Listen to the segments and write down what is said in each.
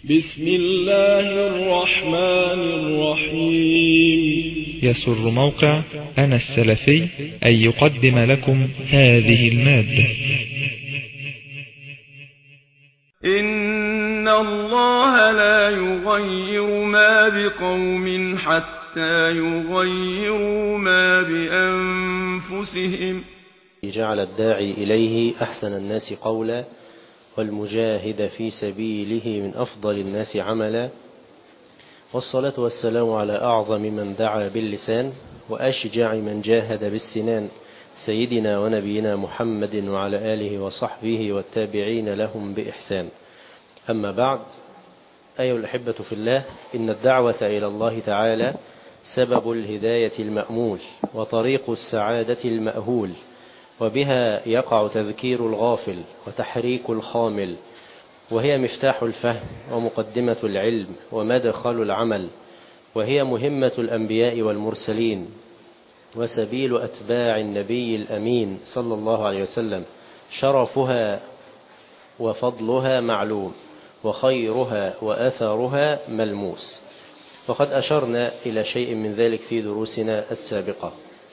بسم الله الرحمن الرحيم يسر موقع أنا السلفي أن يقدم لكم هذه المادة إن الله لا يغير ما بقوم حتى يغيروا ما بأنفسهم جعل الداعي إليه أحسن الناس قولا والمجاهد في سبيله من أفضل الناس عملا والصلاة والسلام على أعظم من دعا باللسان وأشجع من جاهد بالسنان سيدنا ونبينا محمد وعلى آله وصحبه والتابعين لهم بإحسان أما بعد أيها الأحبة في الله إن الدعوة إلى الله تعالى سبب الهداية المأمول وطريق السعادة المأهول وبها يقع تذكير الغافل وتحريك الخامل وهي مفتاح الفهم ومقدمة العلم ومدخل العمل وهي مهمة الأنبياء والمرسلين وسبيل أتباع النبي الأمين صلى الله عليه وسلم شرفها وفضلها معلوم وخيرها وأثرها ملموس وقد أشرنا إلى شيء من ذلك في دروسنا السابقة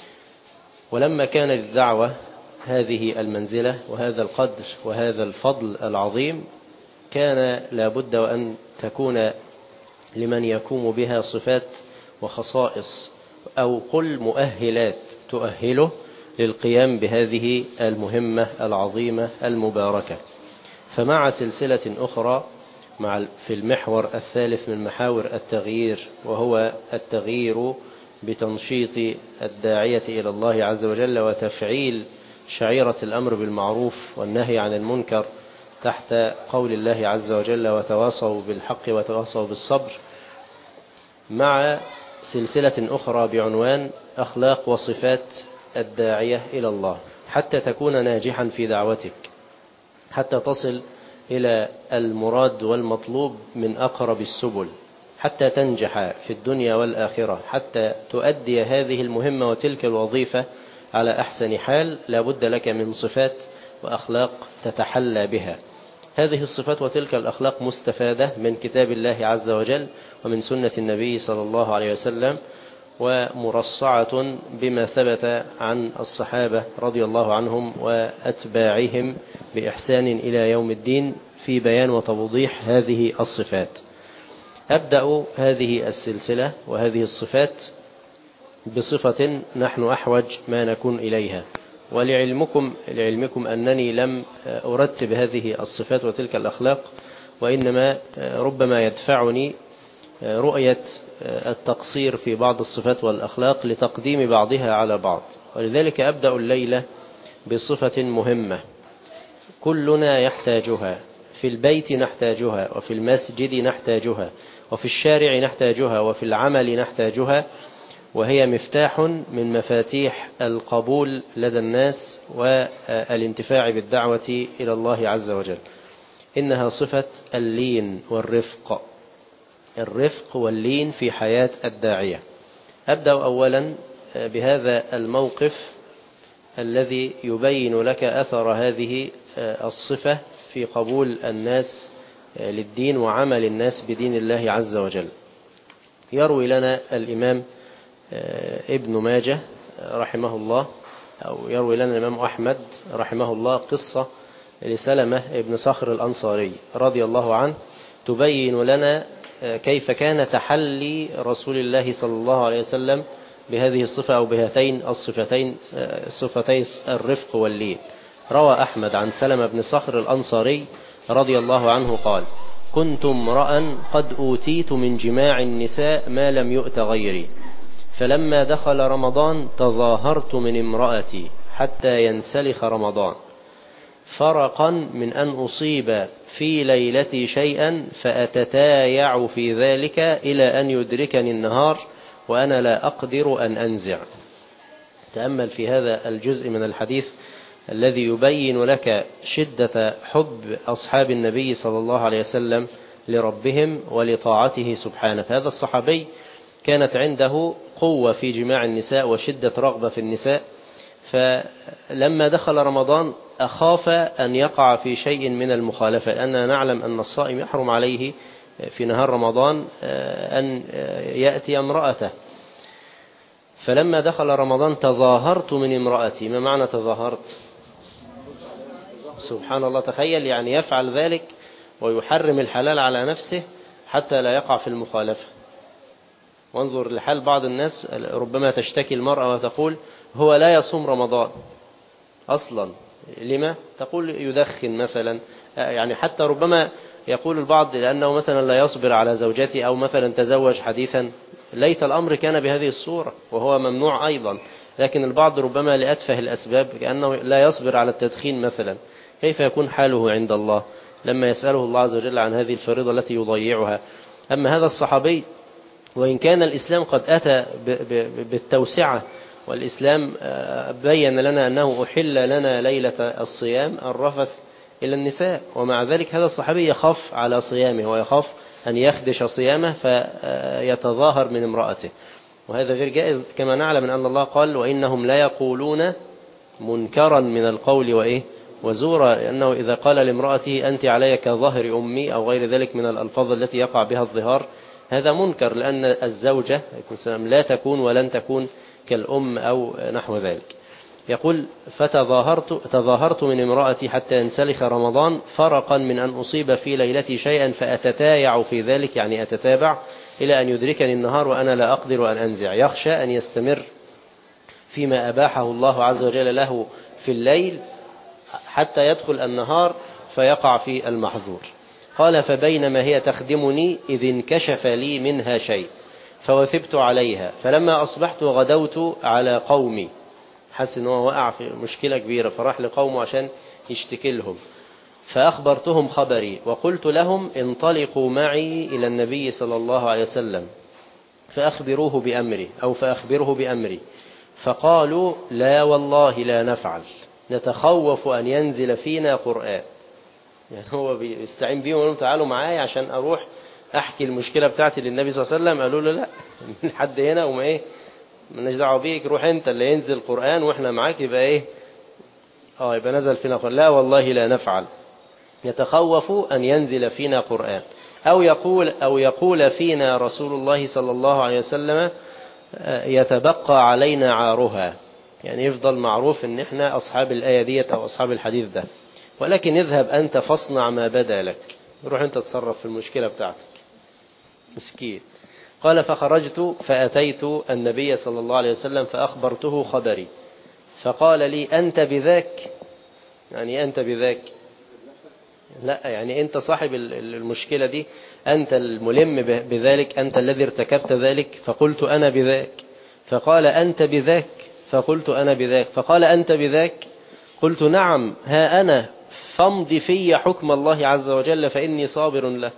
ولما كان للدعوة هذه المنزلة وهذا القدر وهذا الفضل العظيم كان لابد وأن تكون لمن يقوم بها صفات وخصائص أو قل مؤهلات تؤهله للقيام بهذه المهمة العظيمة المباركة فمع سلسلة أخرى مع في المحور الثالث من محاور التغيير وهو التغيير بتنشيط الداعية إلى الله عز وجل وتفعيل شعيرة الأمر بالمعروف والنهي عن المنكر تحت قول الله عز وجل وتواصوا بالحق وتواصوا بالصبر مع سلسلة أخرى بعنوان أخلاق وصفات الداعية إلى الله حتى تكون ناجحا في دعوتك حتى تصل إلى المراد والمطلوب من أقرب السبل حتى تنجح في الدنيا والآخرة حتى تؤدي هذه المهمة وتلك الوظيفة على أحسن حال لابد لك من صفات وأخلاق تتحلى بها هذه الصفات وتلك الأخلاق مستفادة من كتاب الله عز وجل ومن سنة النبي صلى الله عليه وسلم ومرصعة بما ثبت عن الصحابة رضي الله عنهم وأتباعهم بإحسان إلى يوم الدين في بيان وتوضيح هذه الصفات أبدأ هذه السلسلة وهذه الصفات بصفة نحن أحوج ما نكون إليها ولعلمكم لعلمكم أنني لم أرتب هذه الصفات وتلك الأخلاق وإنما ربما يدفعني رؤية التقصير في بعض الصفات والأخلاق لتقديم بعضها على بعض ولذلك أبدأ الليلة بصفة مهمة كلنا يحتاجها في البيت نحتاجها وفي المسجد نحتاجها وفي الشارع نحتاجها وفي العمل نحتاجها وهي مفتاح من مفاتيح القبول لدى الناس والانتفاع بالدعوة إلى الله عز وجل إنها صفة اللين والرفق الرفق واللين في حياة الداعية أبدأ أولا بهذا الموقف الذي يبين لك أثر هذه الصفة في قبول الناس للدين وعمل الناس بدين الله عز وجل يروي لنا الإمام ابن ماجه رحمه الله أو يروي لنا الإمام أحمد رحمه الله قصة لسلمة ابن صخر الأنصاري رضي الله عنه تبين لنا كيف كان تحلي رسول الله صلى الله عليه وسلم بهذه الصفة أو بهاتين الصفتين صفتي الرفق واللين روى أحمد عن سلمة بن صخر الأنصاري رضي الله عنه قال كنت امرأ قد أوتيت من جماع النساء ما لم يؤت غيري فلما دخل رمضان تظاهرت من امرأتي حتى ينسلخ رمضان فرقا من أن أصيب في ليلتي شيئا فأتتايع في ذلك إلى أن يدركني النهار وأنا لا أقدر أن أنزع تأمل في هذا الجزء من الحديث الذي يبين لك شدة حب أصحاب النبي صلى الله عليه وسلم لربهم ولطاعته سبحانه فهذا الصحابي كانت عنده قوة في جماع النساء وشدة رغبة في النساء فلما دخل رمضان أخاف أن يقع في شيء من المخالفة لأننا نعلم أن الصائم يحرم عليه في نهار رمضان أن يأتي امرأته فلما دخل رمضان تظاهرت من امرأتي ما معنى تظاهرت سبحان الله تخيل يعني يفعل ذلك ويحرم الحلال على نفسه حتى لا يقع في المخالفة وانظر لحال بعض الناس ربما تشتكي المرأة وتقول هو لا يصوم رمضان أصلا لما تقول يدخن مثلا يعني حتى ربما يقول البعض لأنه مثلا لا يصبر على زوجته أو مثلا تزوج حديثا ليت الأمر كان بهذه الصورة وهو ممنوع أيضا لكن البعض ربما لأتفه الأسباب كأنه لا يصبر على التدخين مثلا كيف يكون حاله عند الله لما يسأله الله عز وجل عن هذه الفريضة التي يضيعها أما هذا الصحابي وإن كان الإسلام قد أتى بالتوسعة والإسلام بين لنا أنه أحل لنا ليلة الصيام الرفث إلى النساء ومع ذلك هذا الصحابي يخاف على صيامه ويخاف أن يخدش صيامه فيتظاهر من امرأته وهذا غير جائز كما نعلم أن الله قال وإنهم لا يقولون منكرا من القول وإيه وزورا لأنه إذا قال لامرأته أنت علي كظهر أمي أو غير ذلك من الألفاظ التي يقع بها الظهار هذا منكر لأن الزوجة لا تكون ولن تكون كالأم أو نحو ذلك يقول فتظاهرت تظاهرت من امرأتي حتى ينسلخ رمضان فرقا من أن أصيب في ليلتي شيئا فأتتايع في ذلك يعني أتتابع إلى أن يدركني النهار وأنا لا أقدر أن أنزع يخشى أن يستمر فيما أباحه الله عز وجل له في الليل حتى يدخل النهار فيقع في المحظور قال فبينما هي تخدمني إذ انكشف لي منها شيء فوثبت عليها فلما أصبحت غدوت على قومي حس ان هو وقع في مشكلة كبيرة فراح لقومه عشان يشتكي لهم فأخبرتهم خبري وقلت لهم انطلقوا معي إلى النبي صلى الله عليه وسلم فأخبروه بأمري أو فأخبره بأمري فقالوا لا والله لا نفعل نتخوف أن ينزل فينا قرآن يعني هو بيستعين بيهم وقالوا تعالوا معايا عشان أروح أحكي المشكلة بتاعتي للنبي صلى الله عليه وسلم قالوا له لا لحد هنا وما إيه مالناش دعوه بيك روح انت اللي ينزل القرآن واحنا معاك يبقى ايه اه يبقى نزل فينا قرآن لا والله لا نفعل يتخوف أن ينزل فينا قرآن أو يقول أو يقول فينا رسول الله صلى الله عليه وسلم يتبقى علينا عارها يعني يفضل معروف ان احنا أصحاب الآية ديت أو أصحاب الحديث ده ولكن اذهب أنت فاصنع ما بدا لك روح أنت تصرف في المشكلة بتاعتك مسكين قال فخرجت فأتيت النبي صلى الله عليه وسلم فأخبرته خبري فقال لي أنت بذاك يعني أنت بذاك لا يعني أنت صاحب المشكلة دي أنت الملم بذلك أنت الذي ارتكبت ذلك فقلت أنا بذاك فقال أنت بذاك فقلت أنا بذاك فقال أنت بذاك قلت نعم ها أنا فامض في حكم الله عز وجل فإني صابر له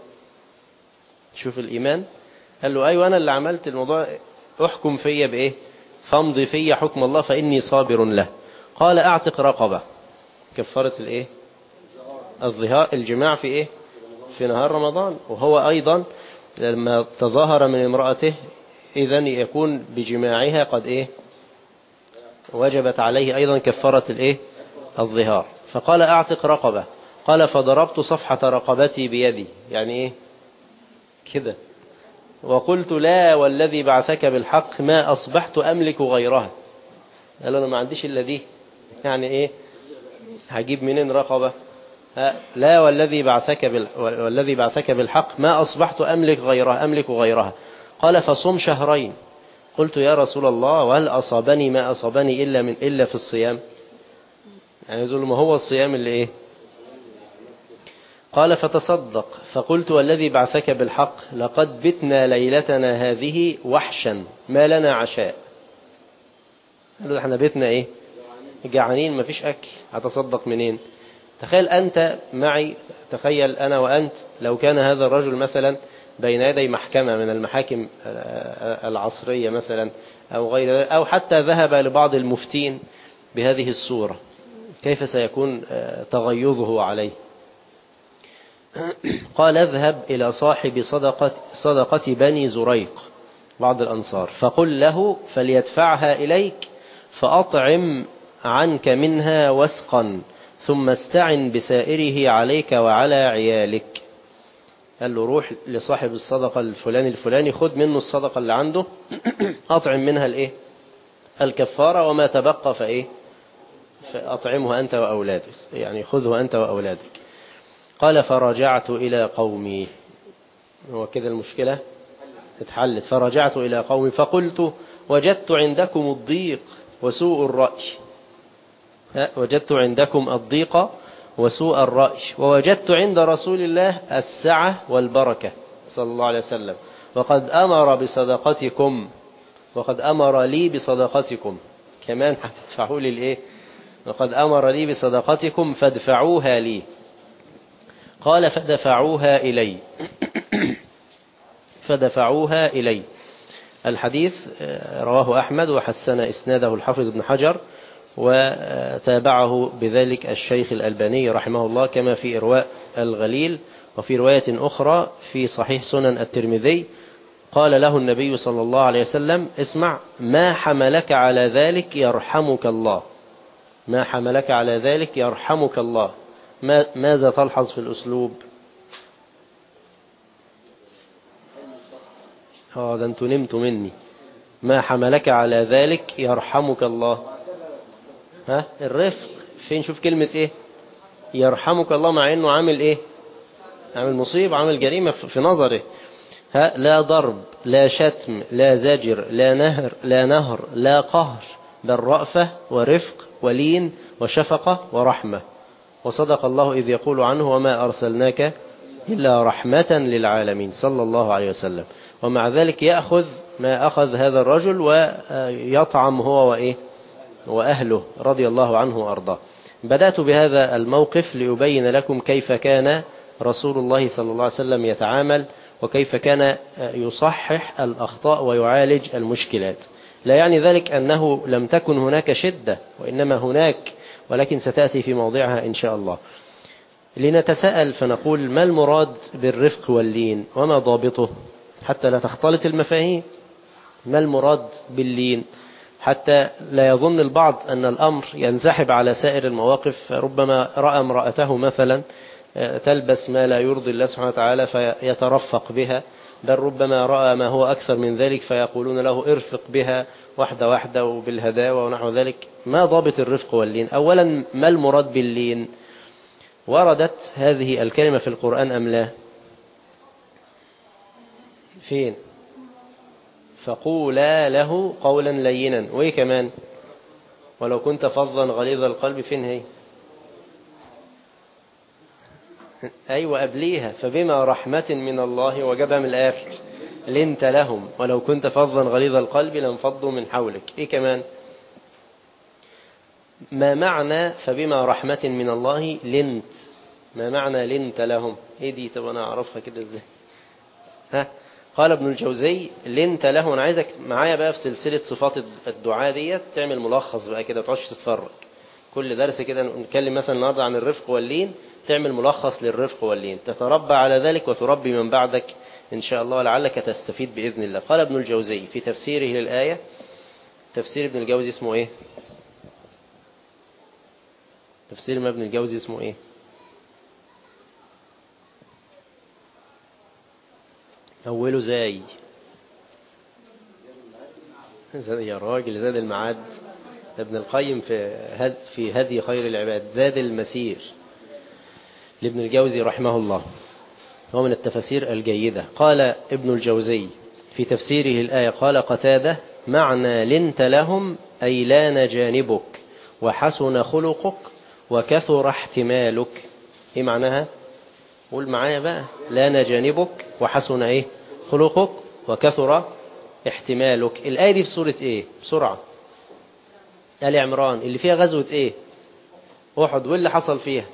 شوف الإيمان قال له أيوة أنا اللي عملت الموضوع احكم فيا بإيه فامضي فيا حكم الله فإني صابر له قال أعتق رقبة كفارة الإيه الظهار الجماع في إيه في نهار رمضان وهو أيضا لما تظاهر من امرأته إذا يكون بجماعها قد إيه وجبت عليه أيضا كفارة الإيه الظهار فقال أعتق رقبة قال فضربت صفحة رقبتي بيدي يعني إيه كده وقلت لا والذي بعثك بالحق ما أصبحت أملك غيرها قال أنا ما عنديش إلا دي يعني إيه هجيب منين رقبة لا والذي بعثك بال... والذي بعثك بالحق ما أصبحت أملك غيرها أملك غيرها قال فصم شهرين قلت يا رسول الله وهل أصابني ما أصابني إلا من إلا في الصيام يعني يقول ما هو الصيام اللي إيه قال فتصدق فقلت والذي بعثك بالحق لقد بتنا ليلتنا هذه وحشا ما لنا عشاء قالوا احنا بيتنا ايه جعانين ما فيش اكل هتصدق منين تخيل انت معي تخيل انا وانت لو كان هذا الرجل مثلا بين يدي محكمة من المحاكم العصرية مثلا أو غير أو حتى ذهب لبعض المفتين بهذه الصورة كيف سيكون تغيظه عليه قال اذهب إلى صاحب صدقة, صدقة بني زريق بعض الأنصار فقل له فليدفعها إليك فأطعم عنك منها وسقا ثم استعن بسائره عليك وعلى عيالك قال له روح لصاحب الصدقة الفلاني الفلاني خد منه الصدقة اللي عنده أطعم منها الإيه الكفارة وما تبقى فإيه فأطعمه أنت وأولادك يعني خذه أنت وأولادك قال فرجعت إلى قومي هو كده المشكلة اتحلت فرجعت إلى قومي فقلت وجدت عندكم الضيق وسوء الرأي وجدت عندكم الضيق وسوء الرأي ووجدت عند رسول الله السعة والبركة صلى الله عليه وسلم وقد أمر بصدقتكم وقد أمر لي بصدقتكم كمان هتدفعوا لي الايه وقد أمر لي بصدقتكم فادفعوها لي قال فدفعوها إلي فدفعوها إلي الحديث رواه أحمد وحسن إسناده الحافظ بن حجر وتابعه بذلك الشيخ الألباني رحمه الله كما في إرواء الغليل وفي رواية أخرى في صحيح سنن الترمذي قال له النبي صلى الله عليه وسلم اسمع ما حملك على ذلك يرحمك الله ما حملك على ذلك يرحمك الله ما ماذا تلحظ في الأسلوب اه ده انتوا نمتوا مني ما حملك على ذلك يرحمك الله ها الرفق فين شوف كلمة ايه يرحمك الله مع انه عامل ايه عامل مصيب عامل جريمة في نظره ها لا ضرب لا شتم لا زجر لا نهر لا نهر لا قهر بل رأفة ورفق ولين وشفقة ورحمة وصدق الله إذ يقول عنه وما أرسلناك إلا رحمة للعالمين صلى الله عليه وسلم ومع ذلك يأخذ ما أخذ هذا الرجل ويطعم هو وإيه وأهله رضي الله عنه وأرضاه بدأت بهذا الموقف لأبين لكم كيف كان رسول الله صلى الله عليه وسلم يتعامل وكيف كان يصحح الأخطاء ويعالج المشكلات لا يعني ذلك أنه لم تكن هناك شدة وإنما هناك ولكن ستأتي في موضعها إن شاء الله لنتساءل فنقول ما المراد بالرفق واللين وما ضابطه حتى لا تختلط المفاهيم ما المراد باللين حتى لا يظن البعض أن الأمر ينسحب على سائر المواقف ربما رأى امرأته مثلا تلبس ما لا يرضي الله سبحانه وتعالى فيترفق بها بل ربما رأى ما هو أكثر من ذلك فيقولون له ارفق بها واحدة واحدة وبالهداوة ونحو ذلك ما ضابط الرفق واللين أولا ما المراد باللين وردت هذه الكلمة في القرآن أم لا فين فقولا له قولا لينا وإيه كمان ولو كنت فظا غليظ القلب فين هي أيوة قبليها فبما رحمة من الله وجبها من الآخر لنت لهم ولو كنت فظا غليظ القلب لانفضوا من حولك إيه كمان ما معنى فبما رحمة من الله لنت ما معنى لنت لهم ايه دي طب انا اعرفها كده ازاي ها قال ابن الجوزي لنت له انا عايزك معايا بقى في سلسلة صفات الدعاء ديت تعمل ملخص بقى كده تقعدش تتفرج كل درس كده نتكلم مثلا النهارده عن الرفق واللين تعمل ملخص للرفق واللين تتربى على ذلك وتربي من بعدك إن شاء الله ولعلك تستفيد بإذن الله قال ابن الجوزي في تفسيره للآية تفسير ابن الجوزي اسمه إيه تفسير ما ابن الجوزي اسمه إيه أوله زاي يا راجل زاد المعاد ابن القيم في هد في هدي خير العباد زاد المسير لابن الجوزي رحمه الله هو من التفاسير الجيدة قال ابن الجوزي في تفسيره الآية قال قتادة معنى لنت لهم أي لان جانبك وحسن خلقك وكثر احتمالك ايه معناها قول معايا بقى لان جانبك وحسن ايه خلقك وكثر احتمالك الآية دي في سورة ايه بسرعة آل عمران اللي فيها غزوة ايه احد واللي حصل فيها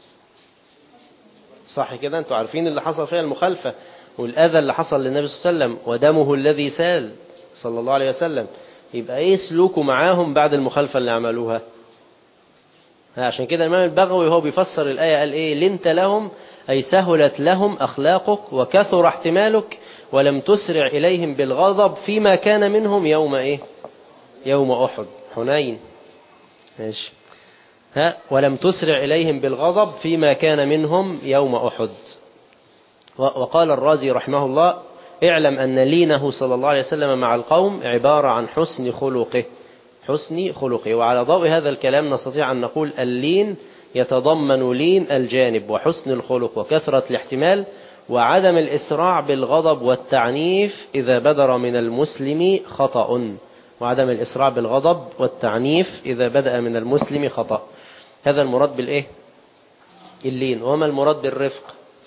صح كده انتوا عارفين اللي حصل فيها المخالفة والأذى اللي حصل للنبي صلى الله عليه وسلم ودمه الذي سال صلى الله عليه وسلم يبقى ايه سلوكه معاهم بعد المخالفة اللي عملوها عشان كده الإمام البغوي هو بيفسر الآية قال ايه لنت لهم أي سهلت لهم أخلاقك وكثر احتمالك ولم تسرع إليهم بالغضب فيما كان منهم يوم ايه يوم أحد حنين ماشي ها ولم تسرع إليهم بالغضب فيما كان منهم يوم أحد وقال الرازي رحمه الله اعلم أن لينه صلى الله عليه وسلم مع القوم عبارة عن حسن خلقه حسن خلقه وعلى ضوء هذا الكلام نستطيع أن نقول اللين يتضمن لين الجانب وحسن الخلق وكثرة الاحتمال وعدم الإسراع بالغضب والتعنيف إذا بدر من المسلم خطأ وعدم الإسراع بالغضب والتعنيف إذا بدأ من المسلم خطأ هذا المراد بالإيه اللين وما المراد بالرفق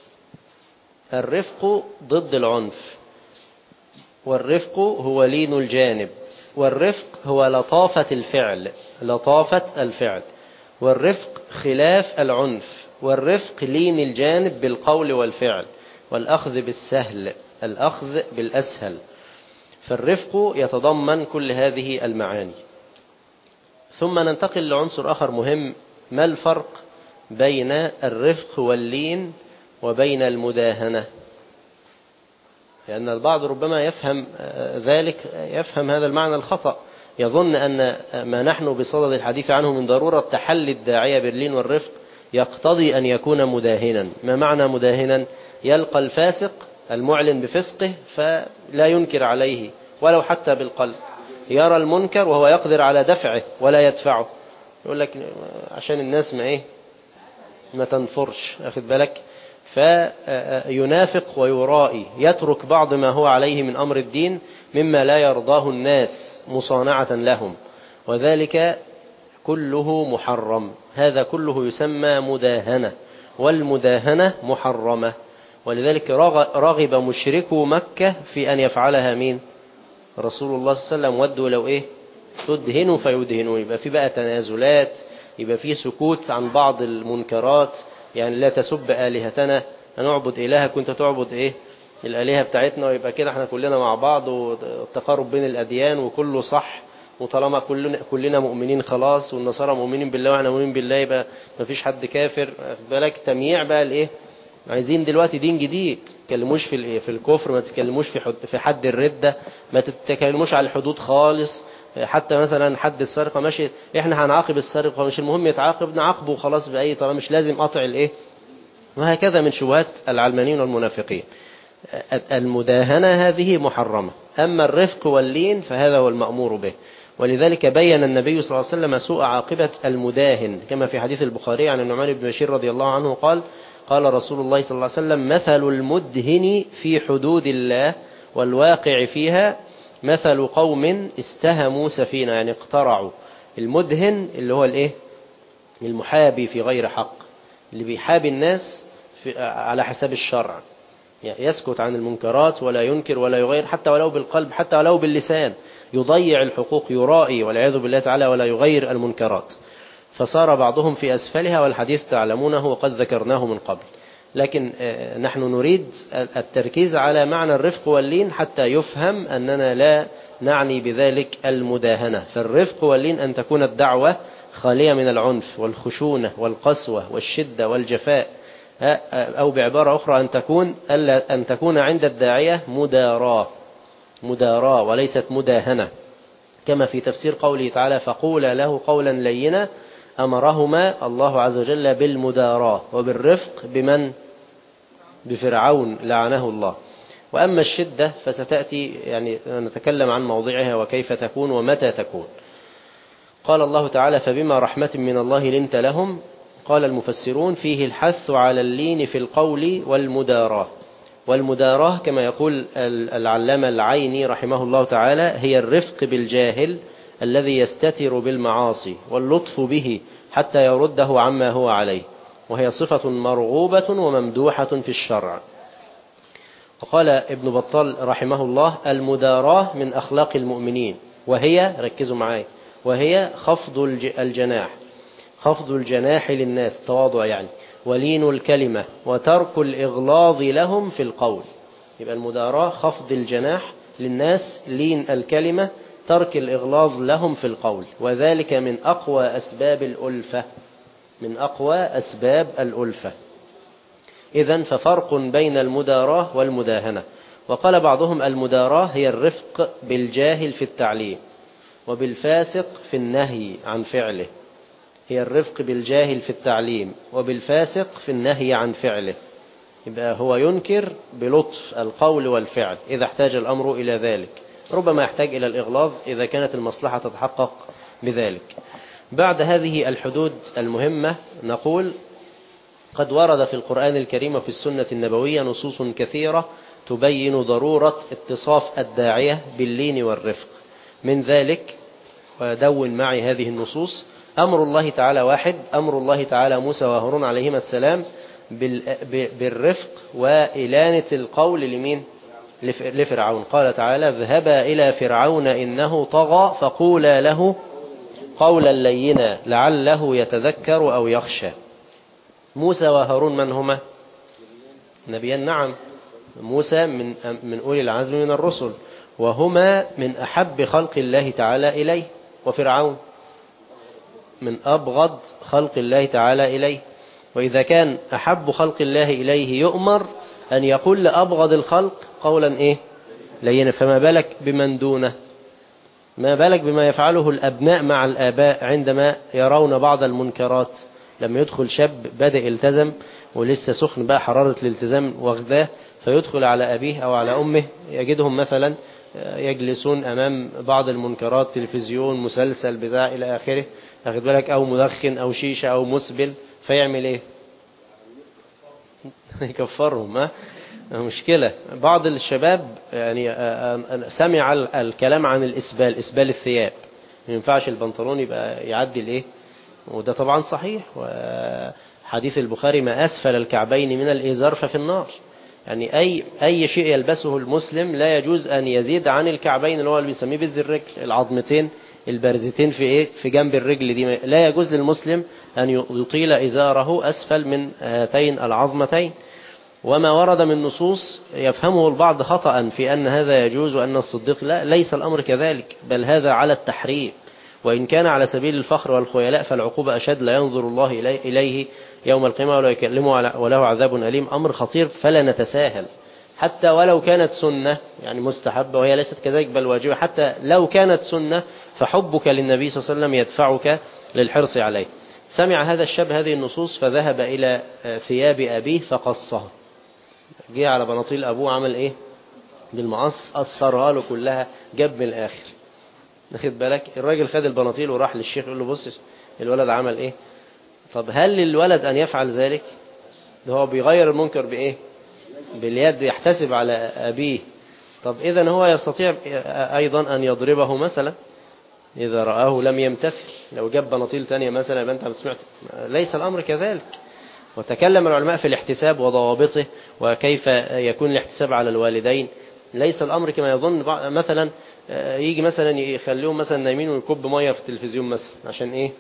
الرفق ضد العنف والرفق هو لين الجانب والرفق هو لطافة الفعل لطافة الفعل والرفق خلاف العنف والرفق لين الجانب بالقول والفعل والأخذ بالسهل الأخذ بالأسهل فالرفق يتضمن كل هذه المعاني ثم ننتقل لعنصر آخر مهم ما الفرق بين الرفق واللين وبين المداهنة لأن البعض ربما يفهم ذلك يفهم هذا المعنى الخطأ يظن أن ما نحن بصدد الحديث عنه من ضرورة تحلي الداعية باللين والرفق يقتضي أن يكون مداهنا ما معنى مداهنا يلقى الفاسق المعلن بفسقه فلا ينكر عليه ولو حتى بالقلب يرى المنكر وهو يقدر على دفعه ولا يدفعه يقول لك عشان الناس ما ايه ما تنفرش اخد بالك فينافق ويرائي يترك بعض ما هو عليه من أمر الدين مما لا يرضاه الناس مصانعة لهم وذلك كله محرم هذا كله يسمى مداهنة والمداهنة محرمة ولذلك رغب مشركو مكة في أن يفعلها مين رسول الله صلى الله عليه وسلم ودوا لو إيه تدهنوا فيدهنوا يبقى في بقى تنازلات يبقى في سكوت عن بعض المنكرات يعني لا تسب آلهتنا هنعبد إلهك كنت تعبد إيه الآلهة بتاعتنا ويبقى كده احنا كلنا مع بعض والتقارب بين الأديان وكله صح وطالما كلنا, كلنا مؤمنين خلاص والنصارى مؤمنين بالله واحنا مؤمنين بالله يبقى ما فيش حد كافر بالك تمييع بقى الايه عايزين دلوقتي دين جديد ما تتكلموش في الايه في الكفر ما تتكلموش في حد في حد الردة ما تتكلموش على الحدود خالص حتى مثلا حد السرقة ماشي احنا هنعاقب السرقة مش المهم يتعاقب نعاقبه خلاص بأي طالما مش لازم قطع الايه وهكذا من شبهات العلمانيين والمنافقين المداهنة هذه محرمة أما الرفق واللين فهذا هو المأمور به ولذلك بين النبي صلى الله عليه وسلم سوء عاقبة المداهن كما في حديث البخاري عن النعمان بن بشير رضي الله عنه قال قال رسول الله صلى الله عليه وسلم مثل المدهن في حدود الله والواقع فيها مثل قوم استهموا سفينة يعني اقترعوا المدهن اللي هو الايه المحابي في غير حق اللي بيحابي الناس في على حساب الشرع يعني يسكت عن المنكرات ولا ينكر ولا يغير حتى ولو بالقلب حتى ولو باللسان يضيع الحقوق يرائي والعياذ بالله تعالى ولا يغير المنكرات فصار بعضهم في أسفلها والحديث تعلمونه وقد ذكرناه من قبل لكن نحن نريد التركيز على معنى الرفق واللين حتى يفهم أننا لا نعني بذلك المداهنة فالرفق واللين أن تكون الدعوة خالية من العنف والخشونة والقسوة والشدة والجفاء أو بعبارة أخرى أن تكون أن تكون عند الداعية مداراة مداراة وليست مداهنة كما في تفسير قوله تعالى فقول له قولا لينا أمرهما الله عز وجل بالمداراة وبالرفق بمن بفرعون لعنه الله وأما الشدة فستأتي يعني نتكلم عن موضعها وكيف تكون ومتى تكون قال الله تعالى فبما رحمة من الله لنت لهم قال المفسرون فيه الحث على اللين في القول والمداراة والمداراة كما يقول العلامة العيني رحمه الله تعالى هي الرفق بالجاهل الذي يستتر بالمعاصي واللطف به حتى يرده عما هو عليه وهي صفة مرغوبة وممدوحة في الشرع وقال ابن بطال رحمه الله المداراة من أخلاق المؤمنين وهي ركزوا معايا وهي خفض الجناح خفض الجناح للناس تواضع يعني ولين الكلمة وترك الإغلاظ لهم في القول يبقى المداراة خفض الجناح للناس لين الكلمة ترك الإغلاظ لهم في القول وذلك من أقوى أسباب الألفة من أقوى أسباب الألفة إذا ففرق بين المداراة والمداهنة وقال بعضهم المداراة هي الرفق بالجاهل في التعليم وبالفاسق في النهي عن فعله هي الرفق بالجاهل في التعليم وبالفاسق في النهي عن فعله يبقى هو ينكر بلطف القول والفعل إذا احتاج الأمر إلى ذلك ربما يحتاج إلى الإغلاظ إذا كانت المصلحة تتحقق بذلك بعد هذه الحدود المهمة نقول قد ورد في القرآن الكريم وفي السنة النبوية نصوص كثيرة تبين ضرورة اتصاف الداعية باللين والرفق من ذلك ودون معي هذه النصوص أمر الله تعالى واحد أمر الله تعالى موسى وهارون عليهما السلام بالرفق وإلانة القول لمين لفرعون قال تعالى اذهبا إلى فرعون إنه طغى فقولا له قولا لينا لعله يتذكر أو يخشى موسى وهارون من هما نبيان نعم موسى من من أولي العزم من الرسل وهما من أحب خلق الله تعالى إليه وفرعون من أبغض خلق الله تعالى إليه وإذا كان أحب خلق الله إليه يؤمر أن يقول لأبغض الخلق قولا إيه لينا فما بالك بمن دونه ما بالك بما يفعله الأبناء مع الآباء عندما يرون بعض المنكرات لما يدخل شاب بدأ التزم ولسه سخن بقى حرارة الالتزام واخداه فيدخل على أبيه أو على أمه يجدهم مثلا يجلسون أمام بعض المنكرات تلفزيون مسلسل بتاع إلى آخره أخذ بالك أو مدخن أو شيشة أو مسبل فيعمل إيه يكفرهم ها مشكلة بعض الشباب يعني سمع الكلام عن الإسبال إسبال الثياب ما ينفعش البنطلون يبقى يعدي الإيه وده طبعا صحيح وحديث البخاري ما أسفل الكعبين من الإزار ففي النار يعني أي أي شيء يلبسه المسلم لا يجوز أن يزيد عن الكعبين اللي هو اللي بيسميه بز الرجل العظمتين البارزتين في إيه في جنب الرجل دي لا يجوز للمسلم أن يطيل إزاره أسفل من هاتين العظمتين وما ورد من نصوص يفهمه البعض خطأ في أن هذا يجوز وأن الصديق لا ليس الأمر كذلك بل هذا على التحريم وإن كان على سبيل الفخر والخيلاء فالعقوبة أشد لا ينظر الله إليه يوم القيامة ولا يكلمه وله عذاب أليم أمر خطير فلا نتساهل حتى ولو كانت سنة يعني مستحبة وهي ليست كذلك بل واجبة حتى لو كانت سنة فحبك للنبي صلى الله عليه وسلم يدفعك للحرص عليه سمع هذا الشاب هذه النصوص فذهب إلى ثياب أبيه فقصها جه على بناطيل أبوه عمل إيه بالمقص قصرها له كلها جاب من الآخر ناخد بالك الراجل خد البناطيل وراح للشيخ يقول له بص الولد عمل إيه طب هل للولد أن يفعل ذلك ده هو بيغير المنكر بإيه باليد يحتسب على أبيه طب إذا هو يستطيع أيضا أن يضربه مثلا إذا رآه لم يمتثل لو جاب بناطيل تانية مثلا يبقى أنت سمعت ليس الأمر كذلك وتكلم العلماء في الاحتساب وضوابطه وكيف يكون الاحتساب على الوالدين ليس الأمر كما يظن مثلا يجي مثلا يخليهم مثلا نايمين ويكب مية في التلفزيون مثلا عشان ايه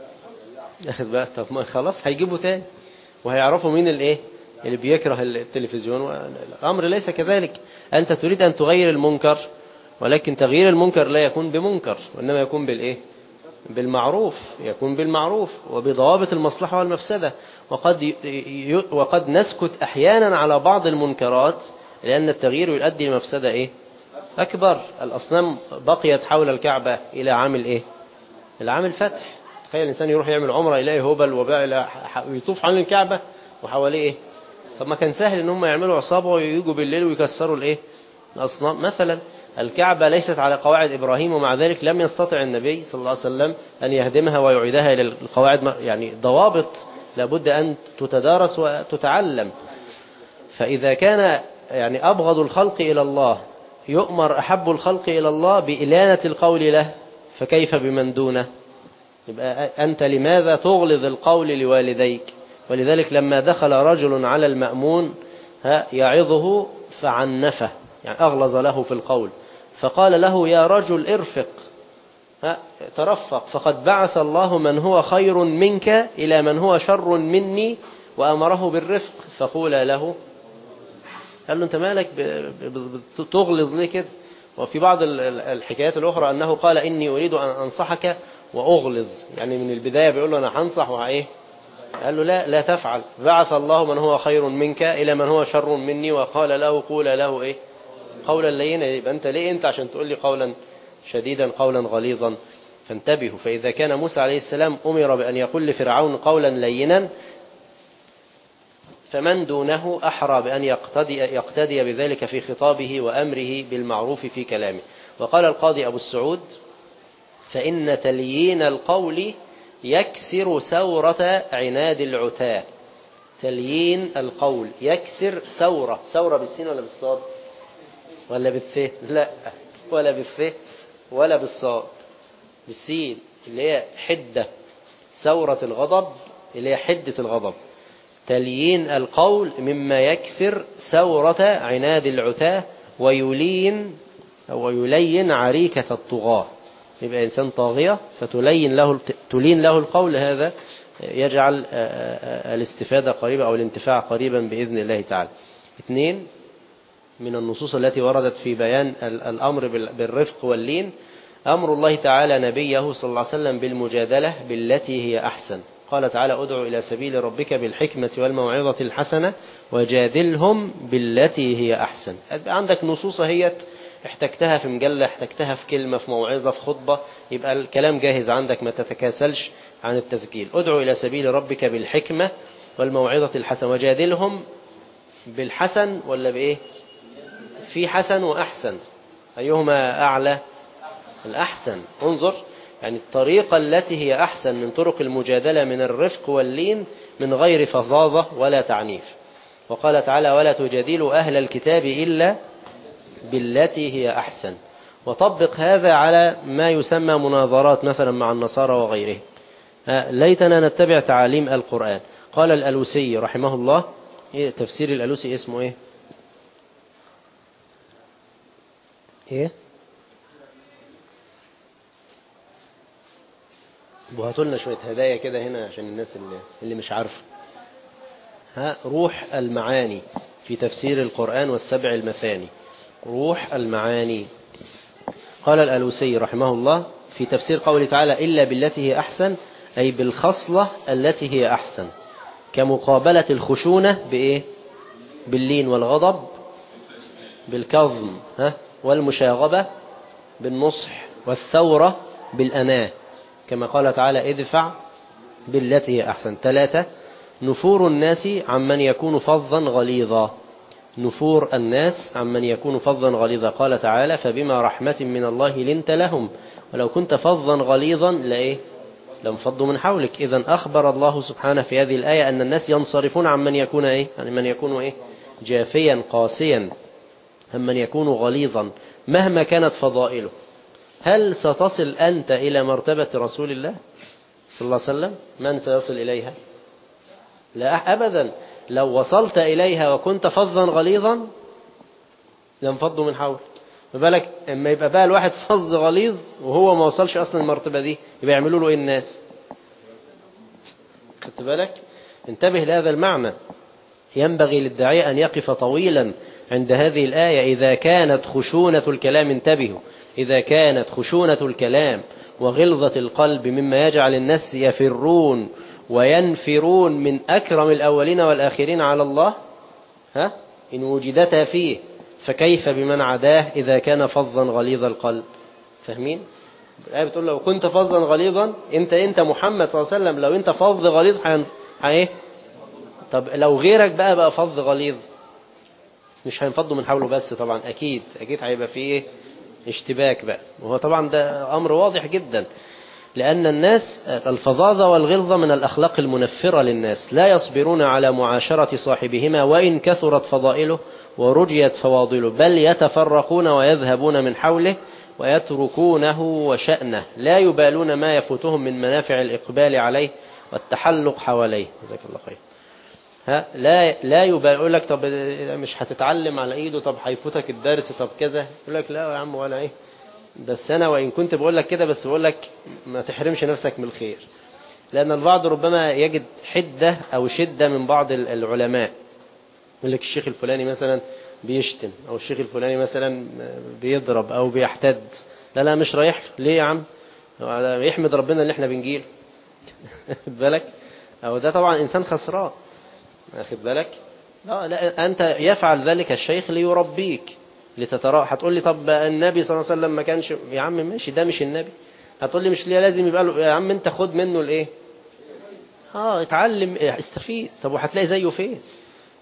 ياخد بقى طب ما خلاص هيجيبوا تاني وهيعرفوا مين الايه اللي بيكره التلفزيون الأمر ليس كذلك أنت تريد أن تغير المنكر ولكن تغيير المنكر لا يكون بمنكر وإنما يكون بالإيه بالمعروف يكون بالمعروف وبضوابط المصلحة والمفسدة وقد ي... وقد نسكت أحيانا على بعض المنكرات لأن التغيير يؤدي لمفسدة إيه أكبر الأصنام بقيت حول الكعبة إلى عام إيه إلى عام الفتح تخيل الإنسان يروح يعمل عمرة يلاقي هبل وباء إلى يطوف عن الكعبة وحواليه إيه طب ما كان سهل إن هم يعملوا عصابة ويجوا بالليل ويكسروا الإيه الأصنام مثلا الكعبة ليست على قواعد إبراهيم ومع ذلك لم يستطع النبي صلى الله عليه وسلم أن يهدمها ويعيدها إلى القواعد يعني ضوابط لابد أن تتدارس وتتعلم فإذا كان يعني أبغض الخلق إلى الله يؤمر أحب الخلق إلى الله بإلانة القول له فكيف بمن دونه يبقى أنت لماذا تغلظ القول لوالديك ولذلك لما دخل رجل على المأمون يعظه فعنفه يعني أغلظ له في القول فقال له يا رجل ارفق ترفق فقد بعث الله من هو خير منك إلى من هو شر مني وأمره بالرفق فقول له قال له أنت مالك تغلظ ليه كده وفي بعض الحكايات الأخرى أنه قال إني أريد أن أنصحك وأغلظ يعني من البداية بيقول له أنا هنصح وإيه قال له لا لا تفعل بعث الله من هو خير منك إلى من هو شر مني وقال له قول له إيه قولا لينا يبقى أنت ليه أنت عشان تقول لي قولا شديدا قولا غليظا فانتبهوا فإذا كان موسى عليه السلام أمر بأن يقول لفرعون قولا لينا فمن دونه أحرى بأن يقتدي, يقتدي بذلك في خطابه وأمره بالمعروف في كلامه وقال القاضي أبو السعود فإن تليين القول يكسر سورة عناد العتاة تليين القول يكسر سورة سورة بالسين ولا بالصاد ولا بالث لا ولا بالث ولا بالصاد بالسين اللي هي حدة سورة الغضب اللي هي حدة الغضب تليين القول مما يكسر سورة عناد العتاة ويلين أو يلين عريكة الطغاة يبقى إنسان طاغية فتلين له تلين له القول هذا يجعل الاستفادة قريبة أو الانتفاع قريبا بإذن الله تعالى اثنين من النصوص التي وردت في بيان الأمر بالرفق واللين أمر الله تعالى نبيه صلى الله عليه وسلم بالمجادلة بالتي هي أحسن قال تعالى ادعو إلى سبيل ربك بالحكمة والموعظة الحسنة وجادلهم بالتي هي أحسن عندك نصوص هي احتجتها في مجلة احتجتها في كلمة في موعظة في خطبة يبقى الكلام جاهز عندك ما تتكاسلش عن التسجيل ادعو إلى سبيل ربك بالحكمة والموعظة الحسنة وجادلهم بالحسن ولا بإيه في حسن وأحسن أيهما أعلى الأحسن انظر يعني الطريقة التي هي أحسن من طرق المجادلة من الرفق واللين من غير فظاظة ولا تعنيف وقال تعالى ولا تجادلوا أهل الكتاب إلا بالتي هي أحسن وطبق هذا على ما يسمى مناظرات مثلا مع النصارى وغيره ليتنا نتبع تعاليم القرآن قال الألوسي رحمه الله إيه تفسير الألوسي اسمه إيه إيه وهاتوا لنا شوية هدايا كده هنا عشان الناس اللي, اللي مش عارفه ها روح المعاني في تفسير القرآن والسبع المثاني روح المعاني قال الألوسي رحمه الله في تفسير قوله تعالى إلا بالتي هي أحسن أي بالخصلة التي هي أحسن كمقابلة الخشونة بإيه باللين والغضب بالكظم ها والمشاغبة بالنصح والثورة بالأناه كما قال تعالى ادفع بالتي هي أحسن ثلاثة نفور الناس عمن يكون فظا غليظا نفور الناس عمن يكون فظا غليظا قال تعالى فبما رحمة من الله لنت لهم ولو كنت فظا غليظا لإيه لانفضوا من حولك إذا أخبر الله سبحانه في هذه الآية أن الناس ينصرفون عمن يكون إيه يعني من يكون إيه جافيا قاسيا من يكون غليظا مهما كانت فضائله هل ستصل أنت إلى مرتبة رسول الله صلى الله عليه وسلم من سيصل إليها لا أبدا لو وصلت إليها وكنت فظا غليظا لانفضوا من حولك ما بالك اما يبقى بقى الواحد فظ غليظ وهو ما وصلش اصلا المرتبه دي يبقى يعملوا له ايه الناس خدت بالك انتبه لهذا المعنى ينبغي للداعية أن يقف طويلا عند هذه الآية إذا كانت خشونة الكلام انتبهوا إذا كانت خشونة الكلام وغلظة القلب مما يجعل الناس يفرون وينفرون من أكرم الأولين والآخرين على الله ها إن وجدتا فيه فكيف بمن عداه إذا كان فظا غليظ القلب فاهمين الآية بتقول لو كنت فظا غليظا انت انت محمد صلى الله عليه وسلم لو انت فظ غليظ هين ايه طب لو غيرك بقى بقى فظ غليظ مش هينفضوا من حوله بس طبعا اكيد اكيد هيبقى فيه ايه اشتباك بقى وهو طبعا ده امر واضح جدا لأن الناس الفظاظة والغلظة من الأخلاق المنفرة للناس لا يصبرون على معاشرة صاحبهما وإن كثرت فضائله ورجيت فواضله بل يتفرقون ويذهبون من حوله ويتركونه وشأنه لا يبالون ما يفوتهم من منافع الإقبال عليه والتحلق حواليه جزاك الله خير ها لا لا يبقى يقول لك طب مش هتتعلم على ايده طب هيفوتك الدرس طب كذا يقول لك لا يا عم ولا ايه بس انا وان كنت بقول لك كده بس بقول لك ما تحرمش نفسك من الخير لان البعض ربما يجد حده او شده من بعض العلماء يقول لك الشيخ الفلاني مثلا بيشتم او الشيخ الفلاني مثلا بيضرب او بيحتد لا لا مش رايح له ليه يا عم يحمد ربنا اللي احنا بنجيله بالك او ده طبعا انسان خسران واخد بالك لا, لا أنت يفعل ذلك الشيخ ليربيك لتترى هتقول لي طب النبي صلى الله عليه وسلم ما كانش يا عم ماشي ده مش النبي هتقول لي مش ليه لازم يبقى له يا عم انت خد منه الايه اه اتعلم استفيد طب وهتلاقي زيه فين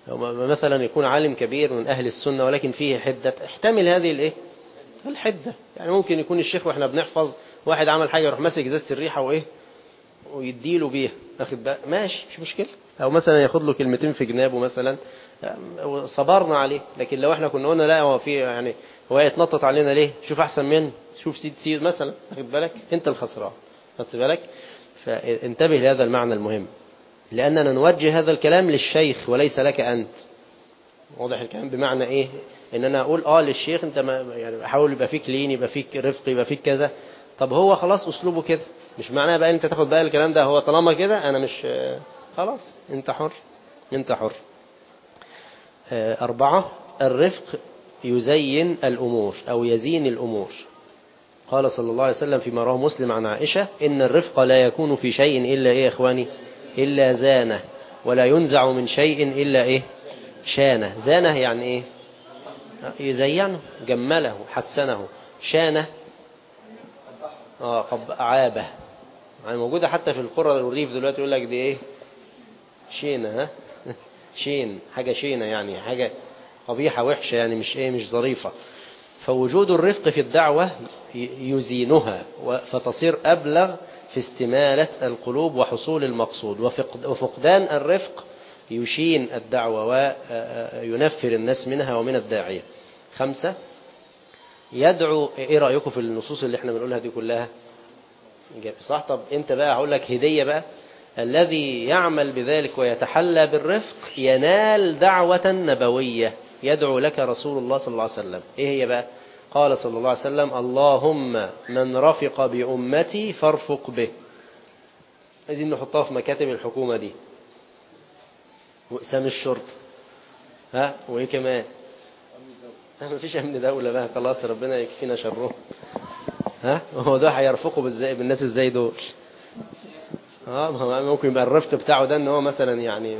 أو مثلا يكون عالم كبير من أهل السنة ولكن فيه حدة احتمل هذه الإيه الحدة يعني ممكن يكون الشيخ وإحنا بنحفظ واحد عمل حاجة يروح ماسك ازازة الريحة وإيه ويديله بيها واخد بقى ماشي مش مشكلة أو مثلا ياخد له كلمتين في جنابه مثلا صبرنا عليه لكن لو احنا كنا قلنا لا هو في يعني هو يتنطط علينا ليه شوف أحسن منه شوف سيد سيد مثلا واخد بالك أنت الخسران خدت بالك فانتبه لهذا المعنى المهم لأننا نوجه هذا الكلام للشيخ وليس لك أنت واضح الكلام بمعنى إيه إن أنا أقول آه للشيخ أنت ما يعني أحاول يبقى فيك لين يبقى فيك رفق يبقى فيك كذا طب هو خلاص أسلوبه كده مش معناه بقى أنت تاخد بقى الكلام ده هو طالما كده أنا مش خلاص أنت حر أنت حر أربعة الرفق يزين الأمور أو يزين الأمور قال صلى الله عليه وسلم فيما رواه مسلم عن عائشة إن الرفق لا يكون في شيء إلا إيه يا إخواني إلا زانه ولا ينزع من شيء إلا إيه شانه زانه يعني إيه يزينه جمله حسنه شانه آه قب عابه يعني موجودة حتى في القرى والريف دلوقتي يقول لك دي إيه شينة ها شين حاجة شينة يعني حاجة قبيحة وحشة يعني مش إيه مش ظريفة فوجود الرفق في الدعوة يزينها فتصير أبلغ في استمالة القلوب وحصول المقصود وفقدان الرفق يشين الدعوة وينفر الناس منها ومن الداعية خمسة يدعو ايه رأيكم في النصوص اللي احنا بنقولها دي كلها صح طب انت بقى هقول لك هدية بقى الذي يعمل بذلك ويتحلى بالرفق ينال دعوة نبوية يدعو لك رسول الله صلى الله عليه وسلم ايه هي بقى قال صلى الله عليه وسلم اللهم من رفق بأمتي فارفق به عايزين نحطها في مكاتب الحكومة دي وإقسام الشرطة ها وإيه كمان ما فيش أمن دولة بقى خلاص ربنا يكفينا شره ها هو ده هيرفقوا بالزي بالناس ازاي دول اه ما هو ممكن يبقى الرفق بتاعه ده ان هو مثلا يعني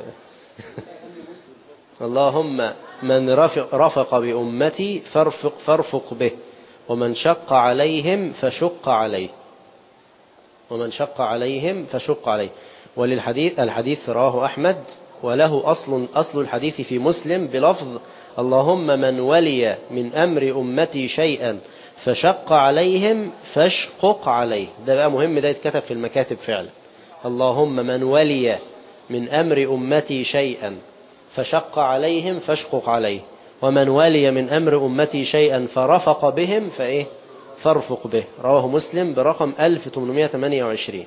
اللهم من رفق, رفق بأمتي فارفق, فارفق به ومن شق عليهم فشق عليه ومن شق عليهم فشق عليه وللحديث الحديث رواه أحمد وله أصل أصل الحديث في مسلم بلفظ اللهم من ولي من أمر أمتي شيئا فشق عليهم فاشقق عليه ده بقى مهم ده يتكتب في المكاتب فعلا اللهم من ولي من أمر أمتي شيئا فشق عليهم فاشقق عليه ومن ولي من أمر أمتي شيئا فرفق بهم فإيه فارفق به رواه مسلم برقم 1828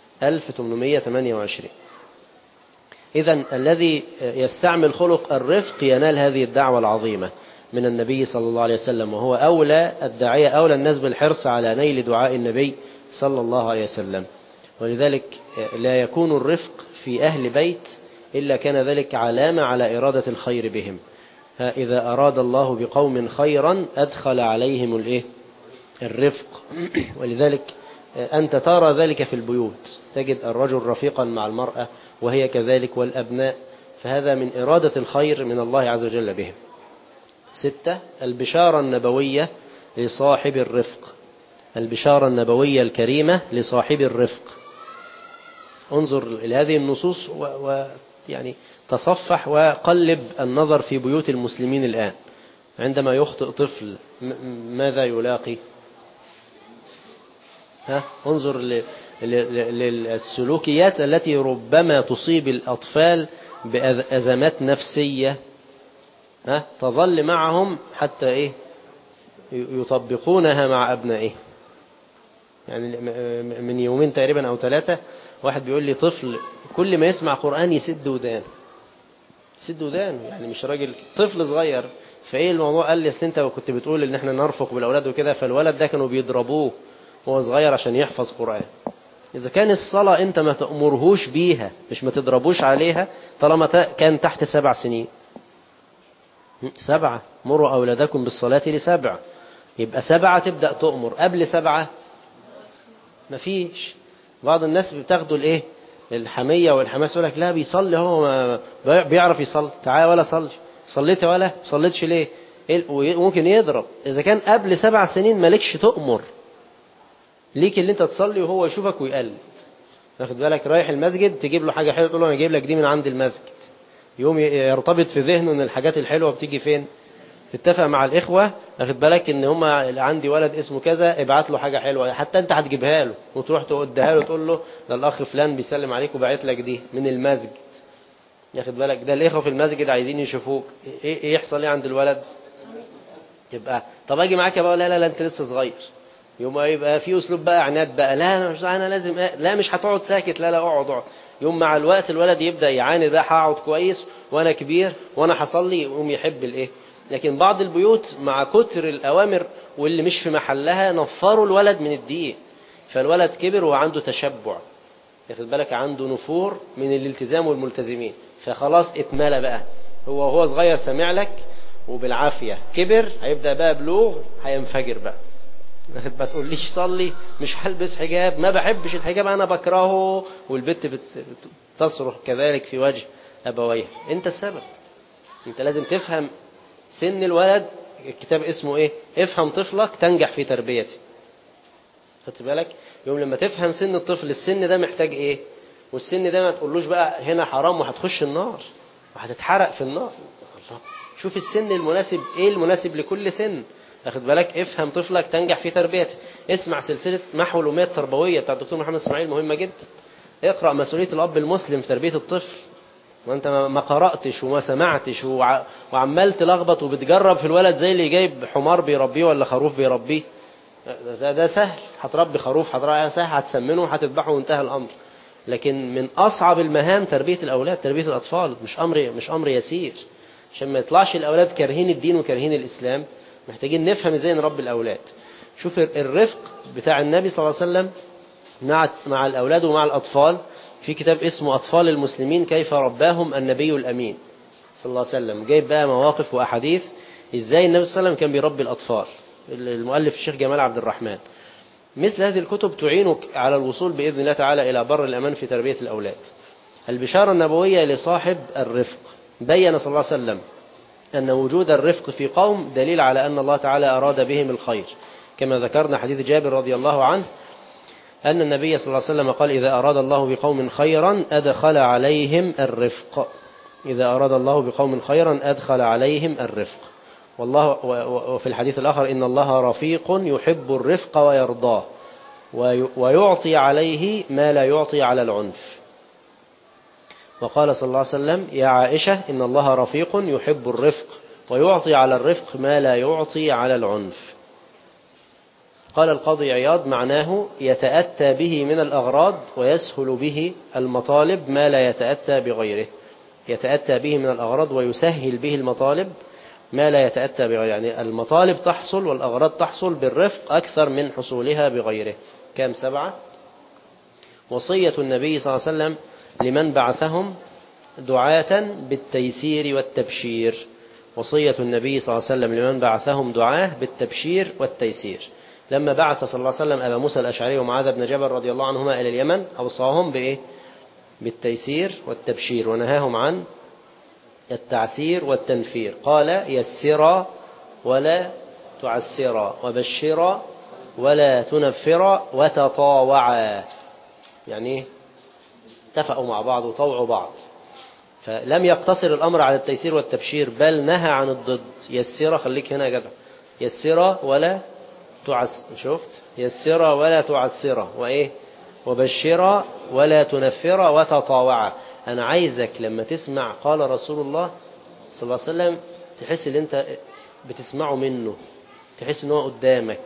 1828 إذا الذي يستعمل خلق الرفق ينال هذه الدعوة العظيمة من النبي صلى الله عليه وسلم وهو أولى الداعية أولى الناس بالحرص على نيل دعاء النبي صلى الله عليه وسلم ولذلك لا يكون الرفق في أهل بيت إلا كان ذلك علامة على إرادة الخير بهم إذا أراد الله بقوم خيرا أدخل عليهم الإيه؟ الرفق ولذلك أنت ترى ذلك في البيوت تجد الرجل رفيقا مع المرأة وهي كذلك والأبناء فهذا من إرادة الخير من الله عز وجل بهم ستة البشارة النبوية لصاحب الرفق البشارة النبوية الكريمة لصاحب الرفق انظر إلى هذه النصوص ويعني تصفح وقلب النظر في بيوت المسلمين الآن عندما يخطئ طفل ماذا يلاقي ها انظر للسلوكيات التي ربما تصيب الأطفال بأزمات نفسية ها تظل معهم حتى إيه يطبقونها مع أبنائه يعني من يومين تقريبا أو ثلاثة واحد بيقول لي طفل كل ما يسمع قرآن يسد ودان يسد ودان يعني مش راجل طفل صغير فايه الموضوع قال لي اصل انت كنت بتقول ان احنا نرفق بالاولاد وكده فالولد ده كانوا بيضربوه وهو صغير عشان يحفظ قرآن إذا كان الصلاة أنت ما تأمرهوش بيها مش ما تضربوش عليها طالما كان تحت سبع سنين سبعة مروا أولادكم بالصلاة لسبع يبقى سبعة تبدأ تؤمر قبل سبعة مفيش بعض الناس بتاخدوا الايه الحمية والحماس يقول لك لا بيصلي هو ما بيعرف يصلي تعالى ولا صلي صليت ولا صليتش ليه وممكن يضرب إذا كان قبل سبع سنين مالكش تؤمر ليك اللي انت تصلي وهو يشوفك ويقلد واخد بالك رايح المسجد تجيب له حاجة حلوة تقول له انا جايب لك دي من عند المسجد يوم يرتبط في ذهنه ان الحاجات الحلوة بتيجي فين تتفق مع الإخوة أخد بالك إن هما عندي ولد اسمه كذا ابعت له حاجة حلوة حتى أنت هتجيبها له وتروح توديها له تقول له ده الأخ فلان بيسلم عليك وبعت لك دي من المسجد ياخد بالك ده الإخوة في المسجد عايزين يشوفوك إيه, إيه يحصل إيه عند الولد تبقى طب أجي معاك بقى لا لا لا أنت لسه صغير يوم يبقى في أسلوب بقى عناد بقى لا أنا مش أنا لازم أ... لا مش هتقعد ساكت لا لا اقعد اقعد يوم مع الوقت الولد يبدأ يعاند بقى هقعد كويس وأنا كبير وأنا هصلي يقوم يحب الإيه لكن بعض البيوت مع كتر الأوامر واللي مش في محلها نفروا الولد من الدين فالولد كبر وعنده تشبع ياخد بالك عنده نفور من الالتزام والملتزمين فخلاص اتملى بقى هو وهو صغير سمع لك وبالعافية كبر هيبدأ بقى بلوغ هينفجر بقى ما تقوليش صلي مش هلبس حجاب ما بحبش الحجاب انا بكرهه والبت بت- بتصرخ كذلك في وجه ابويها انت السبب انت لازم تفهم سن الولد الكتاب اسمه ايه افهم طفلك تنجح في تربيته خدت بالك يوم لما تفهم سن الطفل السن ده محتاج ايه والسن ده ما تقولوش بقى هنا حرام وهتخش النار وهتتحرق في النار الله شوف السن المناسب ايه المناسب لكل سن اخد بالك افهم طفلك تنجح في تربيته اسمع سلسلة محو الأمية التربوية بتاع الدكتور محمد اسماعيل مهمة جدا اقرأ مسؤولية الأب المسلم في تربية الطفل وانت ما ما قرأتش وما سمعتش وع- وعمال تلخبط وبتجرب في الولد زي اللي جايب حمار بيربيه ولا خروف بيربيه ده, ده سهل هتربي خروف هتربي سهل هتسمنه هتذبحه وانتهى الأمر لكن من أصعب المهام تربية الأولاد تربية الأطفال مش أمر مش أمر يسير عشان ما يطلعش الأولاد كارهين الدين وكارهين الإسلام محتاجين نفهم ازاي نربي الأولاد شوف الرفق بتاع النبي صلى الله عليه وسلم مع مع الأولاد ومع الأطفال في كتاب اسمه أطفال المسلمين كيف رباهم النبي الأمين صلى الله عليه وسلم جايب بقى مواقف وأحاديث ازاي النبي صلى الله عليه وسلم كان بيربي الأطفال المؤلف الشيخ جمال عبد الرحمن مثل هذه الكتب تعينك على الوصول بإذن الله تعالى إلى بر الأمان في تربية الأولاد البشارة النبوية لصاحب الرفق بين صلى الله عليه وسلم أن وجود الرفق في قوم دليل على أن الله تعالى أراد بهم الخير كما ذكرنا حديث جابر رضي الله عنه أن النبي صلى الله عليه وسلم قال إذا أراد الله بقوم خيرا أدخل عليهم الرفق إذا أراد الله بقوم خيرا أدخل عليهم الرفق والله وفي الحديث الآخر إن الله رفيق يحب الرفق ويرضاه ويعطي عليه ما لا يعطي على العنف وقال صلى الله عليه وسلم يا عائشة إن الله رفيق يحب الرفق ويعطي على الرفق ما لا يعطي على العنف قال القاضي عياض معناه يتأتى به من الأغراض ويسهل به المطالب ما لا يتأتى بغيره يتأتى به من الأغراض ويسهل به المطالب ما لا يتأتى بغيره يعني المطالب تحصل والأغراض تحصل بالرفق أكثر من حصولها بغيره كام سبعة وصية النبي صلى الله عليه وسلم لمن بعثهم دعاة بالتيسير والتبشير وصية النبي صلى الله عليه وسلم لمن بعثهم دعاة بالتبشير والتيسير لما بعث صلى الله عليه وسلم أبا موسى الأشعري ومعاذ بن جبل رضي الله عنهما إلى اليمن أوصاهم بإيه؟ بالتيسير والتبشير ونهاهم عن التعسير والتنفير قال يسرا ولا تعسرا وبشرا ولا تنفرا وتطاوعا يعني ايه اتفقوا مع بعض وطوعوا بعض فلم يقتصر الأمر على التيسير والتبشير بل نهى عن الضد يسرا خليك هنا يا جدع يسرا ولا تعس شفت يسرا ولا تعسرا وإيه وبشرا ولا تنفرا وتطاوعا أنا عايزك لما تسمع قال رسول الله صلى الله عليه وسلم تحس ان انت بتسمعه منه تحس ان هو قدامك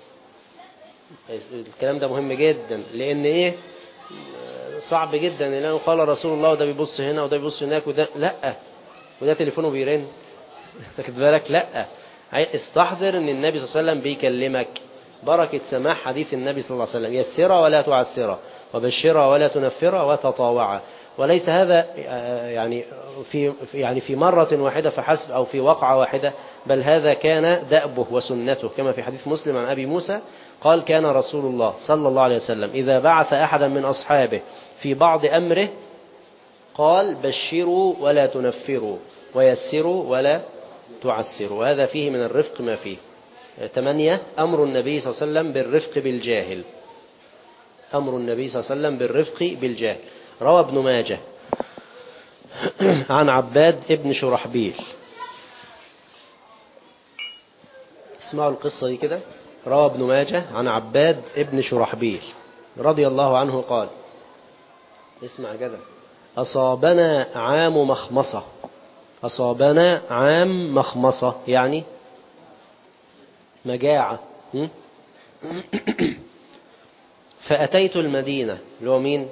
الكلام ده مهم جدا لان ايه صعب جدا ان قال رسول الله وده بيبص هنا وده بيبص هناك وده لا وده تليفونه بيرن واخد بالك لا استحضر ان النبي صلى الله عليه وسلم بيكلمك بركة سماع حديث النبي صلى الله عليه وسلم يسرا ولا تعسرا وبشرا ولا تنفرا وتطاوعا وليس هذا يعني في يعني في مرة واحدة فحسب أو في وقعة واحدة بل هذا كان دأبه وسنته كما في حديث مسلم عن أبي موسى قال كان رسول الله صلى الله عليه وسلم إذا بعث أحدا من أصحابه في بعض أمره قال بشروا ولا تنفروا ويسروا ولا تعسروا وهذا فيه من الرفق ما فيه ثمانية أمر النبي صلى الله عليه وسلم بالرفق بالجاهل أمر النبي صلى الله عليه وسلم بالرفق بالجاهل روى ابن ماجه عن عباد ابن شرحبيل اسمعوا القصة دي كده روى ابن ماجه عن عباد ابن شرحبيل رضي الله عنه قال اسمع كده أصابنا عام مخمصة أصابنا عام مخمصة يعني مجاعة م? فأتيت المدينة اللي هو مين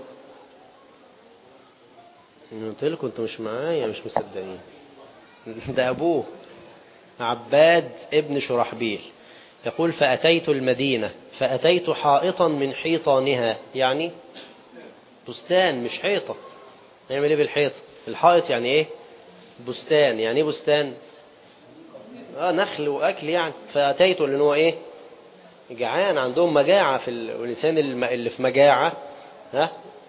قلت لكم انتوا مش معايا مش مصدقين ده أبوه عباد ابن شرحبيل يقول فأتيت المدينة فأتيت حائطا من حيطانها يعني بستان مش حيطة نعمل ايه بالحيطة الحائط يعني ايه بستان يعني ايه بستان اه نخل واكل يعني فأتيت لأن هو ايه جعان عندهم مجاعة في ال- والإنسان الم- اللي في مجاعة ها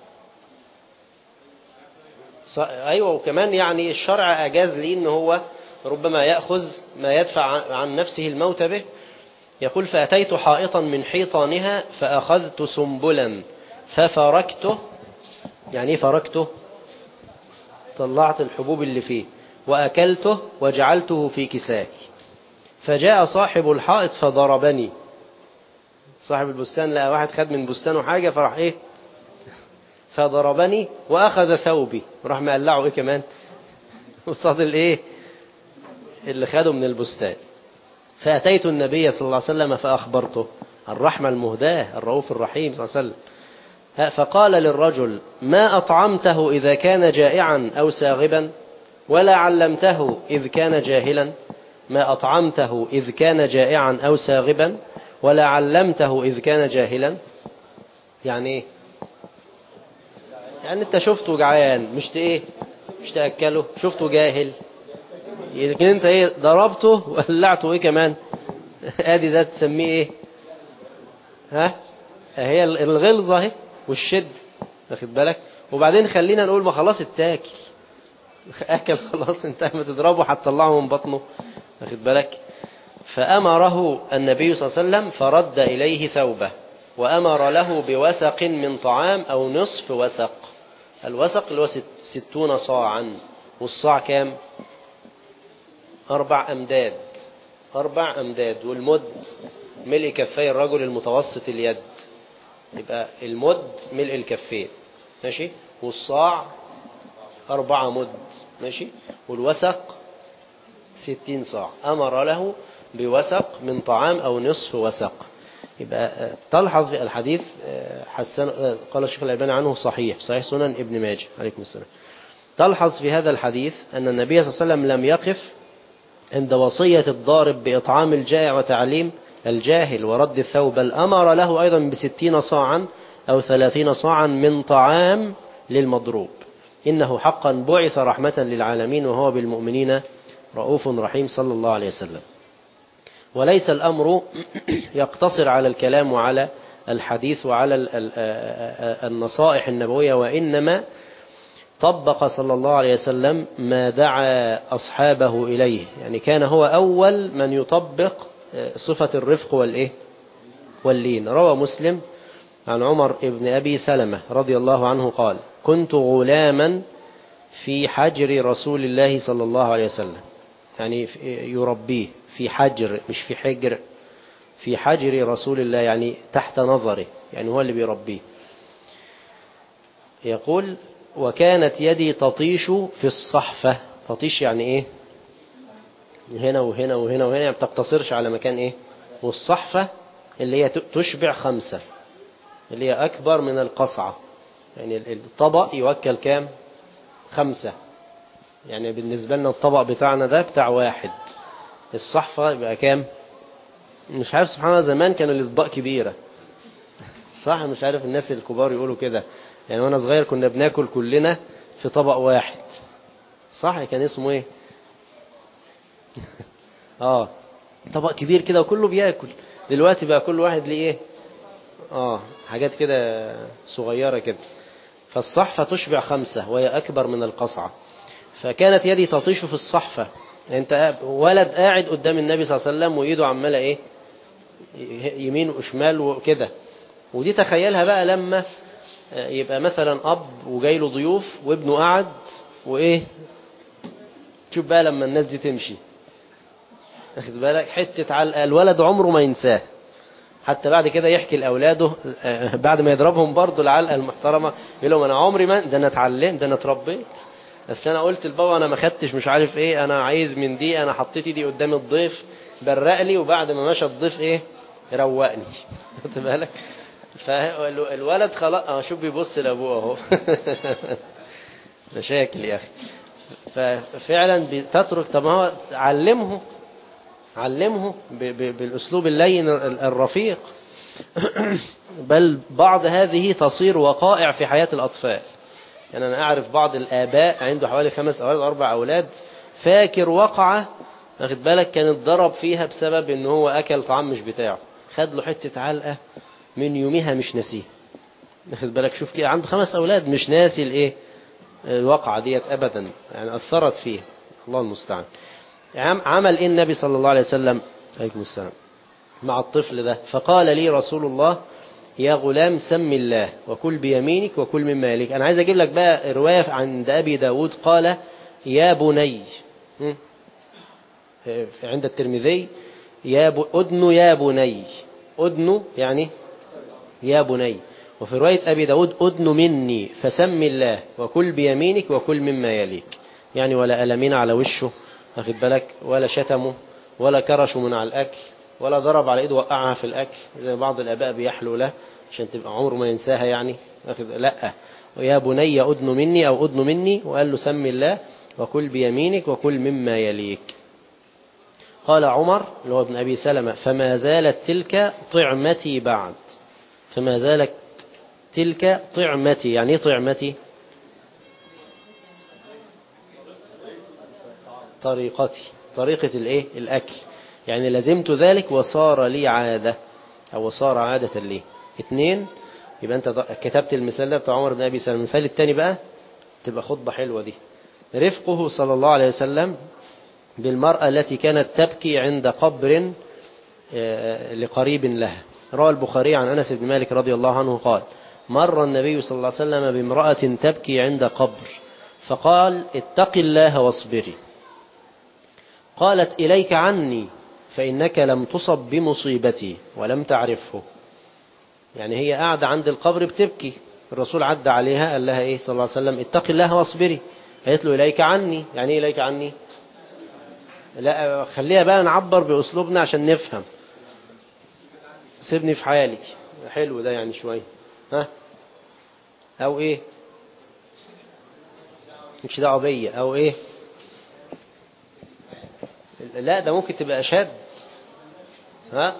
ص- أيوة وكمان يعني الشرع أجاز لي إن هو ربما يأخذ ما يدفع عن- عن نفسه الموت به يقول فأتيت حائطا من حيطانها فأخذت سنبلا ففركته يعني إيه فركته طلعت الحبوب اللي فيه وأكلته وجعلته في كساء فجاء صاحب الحائط فضربني صاحب البستان لقى واحد خد من بستانه حاجة فراح ايه فضربني واخذ ثوبي راح مقلعه ايه كمان وصاد الايه اللي خده من البستان فأتيت النبي صلى الله عليه وسلم فأخبرته الرحمة المهداة الرؤوف الرحيم صلى الله عليه وسلم ها، فقال للرجل ما أطعمته إذا كان جائعا أو ساغبا ولا علمته إذ كان جاهلا ما أطعمته إذ كان جائعا أو ساغبا ولا علمته إذ كان جاهلا يعني إيه يعني أنت شفته جعان مش ت- إيه مش تأكله شفته جاهل لكن أنت إيه ضربته وقلعته إيه كمان آدي ده تسميه إيه ها هي الغلظة اهي والشد واخد بالك وبعدين خلينا نقول ما خلاص اتاكل اكل خلاص انت ما تضربه هتطلعه من بطنه واخد بالك فأمره النبي صلى الله عليه وسلم فرد إليه ثوبه وأمر له بوسق من طعام أو نصف وسق الوسق اللي هو ست- ستون صاعا والصاع كام أربع أمداد أربع أمداد والمد ملء كفي الرجل المتوسط اليد يبقى المد ملء الكفين ماشي والصاع أربعة مد ماشي والوسق ستين صاع أمر له بوسق من طعام أو نصف وسق يبقى آه، تلحظ في الحديث آه، حسن آه، قال الشيخ الألباني عنه صحيح صحيح سنن ابن ماجه عليكم السلام تلحظ في هذا الحديث أن النبي صلى الله عليه وسلم لم يقف عند وصية الضارب بإطعام الجائع وتعليم الجاهل ورد الثوب بل أمر له أيضا بستين صاعا أو ثلاثين صاعا من طعام للمضروب إنه حقا بعث رحمة للعالمين وهو بالمؤمنين رؤوف رحيم صلى الله عليه وسلم وليس الأمر يقتصر على الكلام وعلى الحديث وعلى ال- ال- النصائح النبوية وإنما طبق صلى الله عليه وسلم ما دعا أصحابه إليه يعني كان هو أول من يطبق صفة الرفق والإيه واللين روى مسلم عن عمر بن أبي سلمة رضي الله عنه قال كنت غلاما في حجر رسول الله صلى الله عليه وسلم يعني يربيه في حجر مش في حجر في حجر رسول الله يعني تحت نظره يعني هو اللي بيربيه يقول وكانت يدي تطيش في الصحفة تطيش يعني ايه هنا وهنا وهنا وهنا يعني ما بتقتصرش على مكان ايه والصحفة اللي هي تشبع خمسة اللي هي أكبر من القصعة يعني الطبق يوكل كام خمسة يعني بالنسبة لنا الطبق بتاعنا ده بتاع واحد الصحفة يبقى كام مش عارف سبحان الله زمان كانوا الأطباق كبيرة صح مش عارف الناس الكبار يقولوا كده يعني وانا صغير كنا بناكل كلنا في طبق واحد صح كان اسمه ايه اه طبق كبير كده وكله بياكل دلوقتي بقى كل واحد ليه ايه اه حاجات كده صغيرة كده فالصحفة تشبع خمسة وهي أكبر من القصعة فكانت يدي تطيش في الصحفة انت ولد قاعد قدام النبي صلى الله عليه وسلم وإيده عمالة ايه يمين وشمال وكده ودي تخيلها بقى لما يبقى مثلا أب وجاي له ضيوف وابنه قعد وايه شوف بقى لما الناس دي تمشي واخد بالك حته علقه الولد عمره ما ينساه حتى بعد كده يحكي لاولاده آه، بعد ما يضربهم برضه العلقه المحترمه يقول لهم انا عمري ما ده انا اتعلمت ده انا اتربيت بس انا قلت لبابا انا ما خدتش مش عارف ايه انا عايز من دي انا حطيت ايدي قدام الضيف برق لي وبعد ما مشى الضيف ايه روقني خدت بالك فالولد خلاص اه شوف بيبص لابوه اهو مشاكل يا اخي ففعلا بتترك طب ما هو علمه علمه ب- ب- بالاسلوب اللين ال- الرفيق بل بعض هذه تصير وقائع في حياة الأطفال يعني أنا أعرف بعض الآباء عنده حوالي خمس أولاد أربع أولاد فاكر وقعة واخد بالك كان اتضرب فيها بسبب إن هو أكل طعام مش بتاعه خد له حتة علقة من يومها مش ناسيه واخد بالك شوف كده عنده خمس أولاد مش ناسي الإيه الوقعة ديت أبدا يعني أثرت فيه الله المستعان عم- عمل إيه النبي صلى الله عليه وسلم عليكم السلام مع الطفل ده فقال لي رسول الله يا غلام سم الله وكل بيمينك وكل مما يليك أنا عايز أجيب لك بقى رواية عند أبي داود قال يا بني م? عند الترمذي يا ب... أدن يا بني أدن يعني يا بني وفي رواية أبي داود أدن مني فسم الله وكل بيمينك وكل مما يليك يعني ولا ألمين على وشه واخد بالك ولا شتمه ولا كرشه من على الأكل ولا ضرب على إيده وقعها في الأكل زي بعض الآباء بيحلوا له عشان تبقى عمره ما ينساها يعني واخد لا ويا بني أدن مني أو أدن مني وقال له سم الله وكل بيمينك وكل مما يليك قال عمر اللي هو ابن أبي سلمة فما زالت تلك طعمتي بعد فما زالت تلك طعمتي يعني ايه طعمتي طريقتي طريقة الايه الاكل يعني لزمت ذلك وصار لي عادة او صار عادة لي اثنين يبقى انت ض- كتبت المثال ده بتاع عمر بن ابي سلمة المثال الثاني بقى تبقى خطبة حلوة دي رفقه صلى الله عليه وسلم بالمرأة التي كانت تبكي عند قبر آه، لقريب لها روى البخاري عن أنس بن مالك رضي الله عنه قال مر النبي صلى الله عليه وسلم بامرأة تبكي عند قبر فقال اتق الله واصبري قالت إليك عني فإنك لم تصب بمصيبتي ولم تعرفه يعني هي قاعدة عند القبر بتبكي الرسول عدى عليها قال لها إيه صلى الله عليه وسلم اتق الله واصبري قالت له إليك عني يعني إيه إليك عني لا خليها بقى نعبر بأسلوبنا عشان نفهم سيبني في حالي حلو ده يعني شوية ها أو إيه مش دعوة بيا أو إيه لا ده ممكن تبقى أشد ها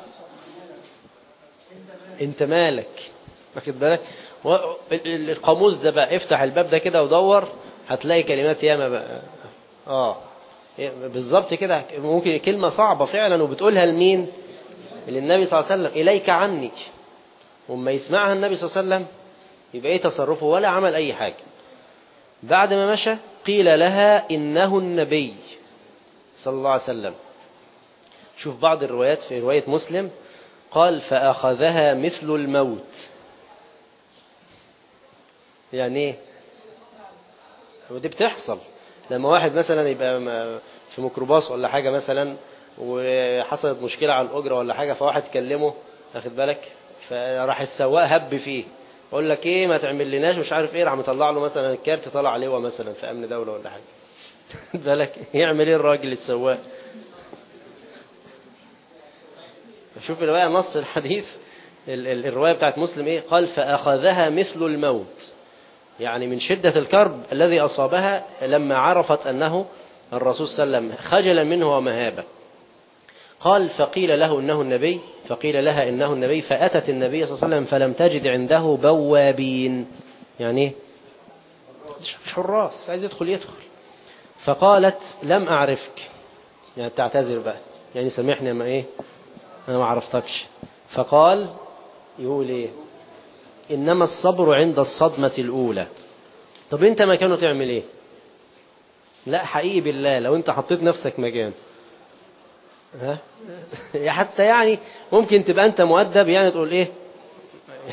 انت مالك واخد بالك و- ال- ال- القاموس ده بقى افتح الباب ده كده ودور هتلاقي كلمات ياما بقى اه بالظبط كده ممكن كلمة صعبة فعلا وبتقولها لمين للنبي صلى الله عليه وسلم إليك عني وما يسمعها النبي صلى الله عليه وسلم يبقى ايه تصرفه ولا عمل أي حاجة بعد ما مشى قيل لها إنه النبي صلى الله عليه وسلم شوف بعض الروايات في رواية مسلم قال فأخذها مثل الموت يعني ايه ودي بتحصل لما واحد مثلا يبقى م- في ميكروباص ولا حاجة مثلا وحصلت مشكلة على الأجرة ولا حاجة فواحد كلمه واخد بالك فراح السواق هب فيه يقول لك ايه ما تعمل لناش مش عارف ايه راح مطلع له مثلا الكارت طلع لواء مثلا في امن دوله ولا حاجه واخد بالك يعمل ايه الراجل السواق شوف بقى نص الحديث ال- ال- الروايه بتاعت مسلم ايه قال فاخذها مثل الموت يعني من شدة الكرب الذي أصابها لما عرفت أنه الرسول صلى الله عليه وسلم خجل منه ومهابة قال فقيل له إنه النبي فقيل لها إنه النبي فأتت النبي صلى الله عليه وسلم فلم تجد عنده بوابين يعني إيه؟ مش حراس عايز يدخل يدخل فقالت لم أعرفك يعني تعتذر بقى يعني سامحني ما إيه أنا ما عرفتكش فقال يقول إيه إنما الصبر عند الصدمة الأولى طب أنت مكانه تعمل إيه لا حقيقي بالله لو أنت حطيت نفسك مكانه ها حتى يعني ممكن تبقى أنت مؤدب يعني تقول إيه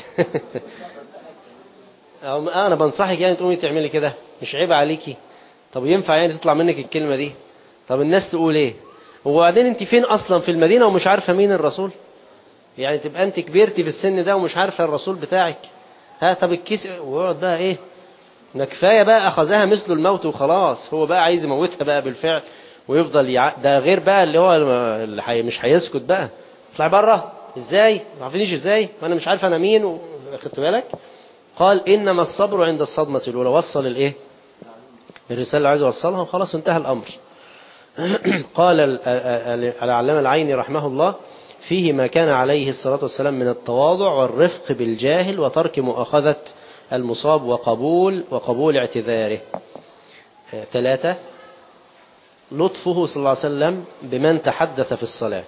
أو أنا بنصحك يعني تقومي تعملي كده مش عيب عليكي طب ينفع يعني تطلع منك الكلمة دي طب الناس تقول ايه وبعدين انت فين اصلا في المدينة ومش عارفة مين الرسول يعني تبقى انت كبرتي في السن ده ومش عارفة الرسول بتاعك ها طب الكيس ويقعد بقى ايه ده كفاية بقى اخذها مثل الموت وخلاص هو بقى عايز يموتها بقى بالفعل ويفضل يع... ده غير بقى اللي هو اللي حي... مش هيسكت بقى اطلع بره ازاي ما عارفينيش ازاي وانا مش عارف انا مين و... خدت بالك قال انما الصبر عند الصدمة الاولى وصل الايه الرسالة اللي عايز يوصلها وخلاص انتهى الامر قال ال- ال- العلامة العيني رحمه الله فيه ما كان عليه الصلاة والسلام من التواضع والرفق بالجاهل وترك مؤاخذة المصاب وقبول وقبول اعتذاره آه، ثلاثة لطفه صلى الله عليه وسلم بمن تحدث في الصلاة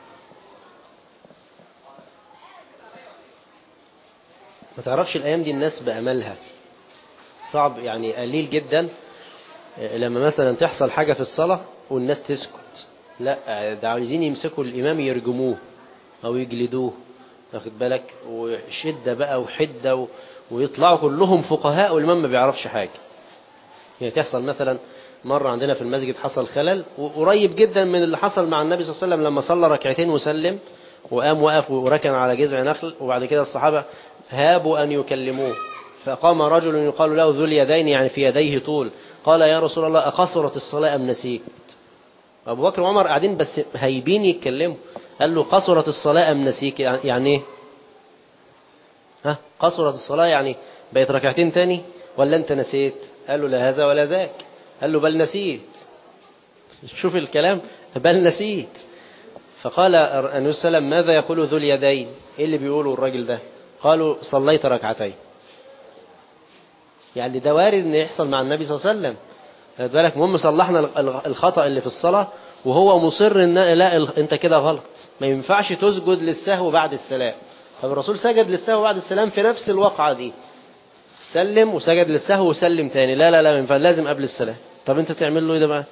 ما تعرفش الأيام دي الناس بأملها صعب يعني قليل جدا لما مثلا تحصل حاجة في الصلاة والناس تسكت لا ده عايزين يمسكوا الإمام يرجموه أو يجلدوه واخد بالك وشدة بقى وحدة و... ويطلعوا كلهم فقهاء والإمام ما بيعرفش حاجة يعني تحصل مثلا مرة عندنا في المسجد حصل خلل وقريب جدا من اللي حصل مع النبي صلى الله عليه وسلم لما صلى ركعتين وسلم وقام وقف وركن على جذع نخل وبعد كده الصحابة هابوا أن يكلموه فقام رجل يقال له ذو اليدين يعني في يديه طول قال يا رسول الله أقصرت الصلاة أم نسيت أبو بكر وعمر قاعدين بس هايبين يتكلموا قال له قصرت الصلاة أم نسيك يعني إيه ها قصرت الصلاة يعني بقت ركعتين تاني ولا أنت نسيت قال له لا هذا ولا ذاك قال له بل نسيت شوف الكلام بل نسيت فقال النبي صلى الله عليه وسلم ماذا يقول ذو اليدين ايه اللي بيقوله الراجل ده قالوا صليت ركعتين يعني ده وارد ان يحصل مع النبي صلى الله عليه وسلم خد بالك المهم صلحنا الخطأ اللي في الصلاة وهو مصر ان لا ال- انت كده غلط ما ينفعش تسجد للسهو بعد السلام طب الرسول سجد للسهو بعد السلام في نفس الواقعة دي سلم وسجد للسهو وسلم تاني لا لا لا ما ينفع لازم قبل السلام طب انت تعمل له ايه ده بقى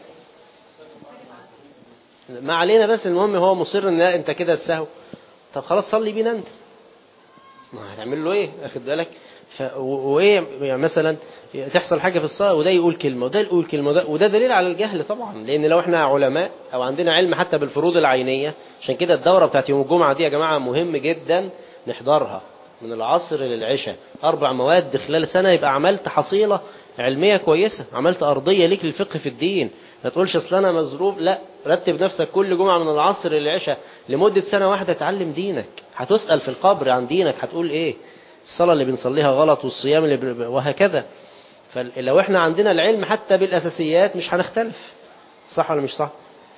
ما علينا بس المهم هو مصر ان لا انت كده السهو طب خلاص صلي بينا انت ما هتعمل له ايه واخد بالك ف... و- وايه يعني مثلا تحصل حاجه في الصلاه وده يقول كلمه وده يقول كلمه وده, وده دليل على الجهل طبعا لان لو احنا علماء او عندنا علم حتى بالفروض العينيه عشان كده الدوره بتاعت يوم الجمعه دي يا جماعه مهم جدا نحضرها من العصر للعشاء اربع مواد خلال سنه يبقى عملت حصيله علميه كويسه عملت ارضيه ليك للفقه في الدين ما تقولش اصل انا مظروف لا رتب نفسك كل جمعه من العصر للعشاء لمده سنه واحده تعلم دينك هتسال في القبر عن دينك هتقول ايه الصلاه اللي بنصليها غلط والصيام اللي بن... وهكذا فلو احنا عندنا العلم حتى بالاساسيات مش هنختلف صح ولا مش صح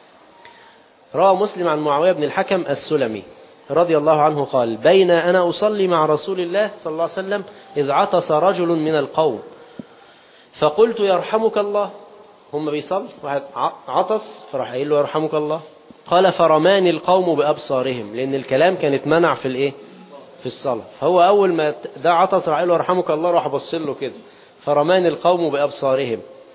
روى مسلم عن معاويه بن الحكم السلمي رضي الله عنه قال بين انا اصلي مع رسول الله صلى الله عليه وسلم اذ عطس رجل من القوم فقلت يرحمك الله هم بيصلي واحد ع- عطس فراح قايل له يرحمك الله قال فرماني القوم بأبصارهم لأن الكلام كان اتمنع في الإيه في الصلاة فهو أول ما ده عطس راح قايل له يرحمك الله راح بص له كده فرماني القوم بأبصارهم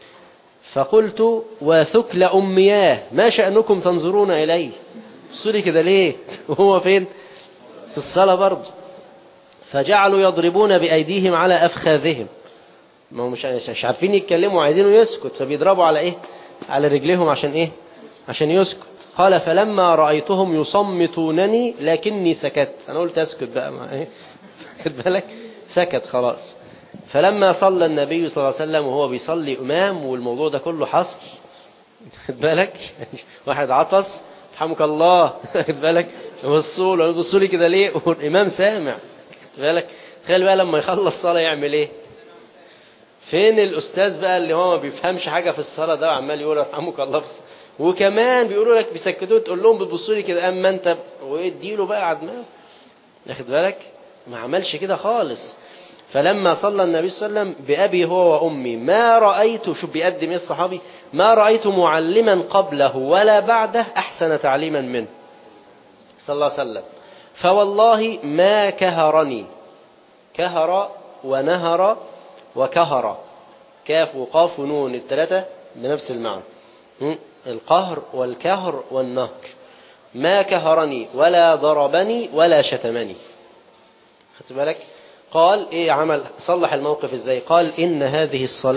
فقلت وثكل أمياه ما شأنكم تنظرون إلي بصوا كده ليه وهو فين في الصلاة برضه فجعلوا يضربون بأيديهم على أفخاذهم ما هو مش مش عارفين يتكلموا عايزينه يسكت فبيضربوا على ايه على رجليهم عشان ايه عشان يسكت قال فلما رأيتهم يصمتونني لكني سكت انا قلت اسكت بقى ما ايه خد بالك سكت خلاص فلما صلى النبي صلى الله عليه وسلم وهو بيصلي امام والموضوع ده كله حصل خد بالك واحد عطس رحمك الله خد بالك بصوا له بصوا لي كده ليه والامام سامع خد بالك تخيل بقى لما يخلص صلاه يعمل ايه فين الاستاذ بقى اللي هو ما بيفهمش حاجه في الصلاه ده وعمال يقول يرحمك الله في الصلاة. وكمان بيقولوا لك بيسكتوه تقول لهم بتبصوا لي كده اما انت واديله بقى على دماغه واخد بالك ما عملش كده خالص فلما صلى النبي صلى الله عليه وسلم بأبي هو وأمي ما رأيت شوف بيقدم ايه الصحابي ما رأيت معلما قبله ولا بعده أحسن تعليما منه صلى الله عليه وسلم فوالله ما كهرني كهر ونهر وكهر كاف وقاف ونون الثلاثة بنفس المعنى م? القهر والكهر والنهر ما كهرني ولا ضربني ولا شتمني خدت بالك قال ايه عمل صلح الموقف ازاي قال ان هذه الصلاة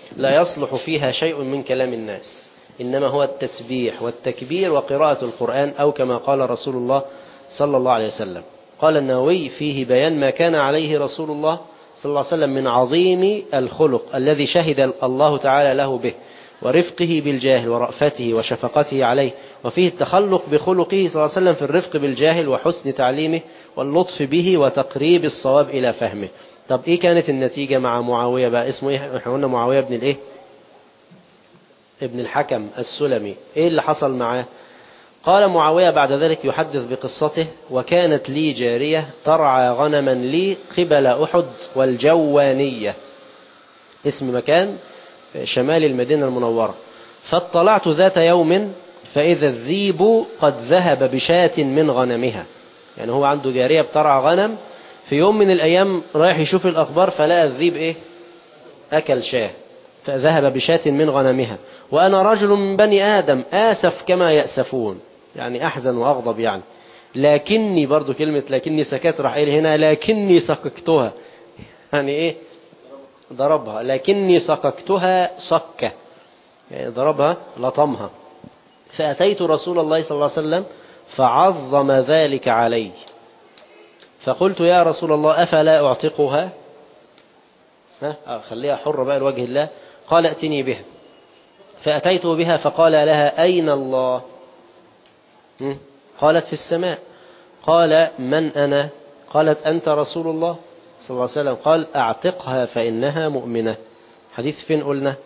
لا يصلح فيها شيء من كلام الناس إنما هو التسبيح والتكبير وقراءة القرآن أو كما قال رسول الله صلى الله عليه وسلم قال النووي فيه بيان ما كان عليه رسول الله صلى الله عليه وسلم من عظيم الخلق الذي شهد الله تعالى له به ورفقه بالجاهل ورأفته وشفقته عليه وفيه التخلق بخلقه صلى الله عليه وسلم في الرفق بالجاهل وحسن تعليمه واللطف به وتقريب الصواب إلى فهمه طب إيه كانت النتيجة مع معاوية بقى اسمه إيه احنا قلنا معاوية ابن الإيه ابن الحكم السلمي إيه اللي حصل معاه قال معاوية بعد ذلك يحدث بقصته وكانت لي جارية ترعى غنما لي قبل أحد والجوانية اسم مكان شمال المدينة المنورة فاطلعت ذات يوم فإذا الذيب قد ذهب بشاة من غنمها يعني هو عنده جارية بترعى غنم في يوم من الأيام رايح يشوف الأخبار فلقى الذيب إيه أكل شاه فذهب بشاة من غنمها وأنا رجل من بني آدم آسف كما يأسفون يعني أحزن وأغضب يعني لكني برضو كلمة لكني سكت راح قايل هنا لكني سككتها يعني إيه ضربها لكني سككتها سكة يعني ضربها لطمها فأتيت رسول الله صلى الله عليه وسلم فعظم ذلك علي فقلت يا رسول الله أفلا أعتقها ها خليها حرة بقى لوجه الله قال ائتني بها فأتيت بها فقال لها أين الله قالت في السماء قال من أنا قالت أنت رسول الله صلى الله عليه وسلم قال أعتقها فإنها مؤمنة حديث فين قلنا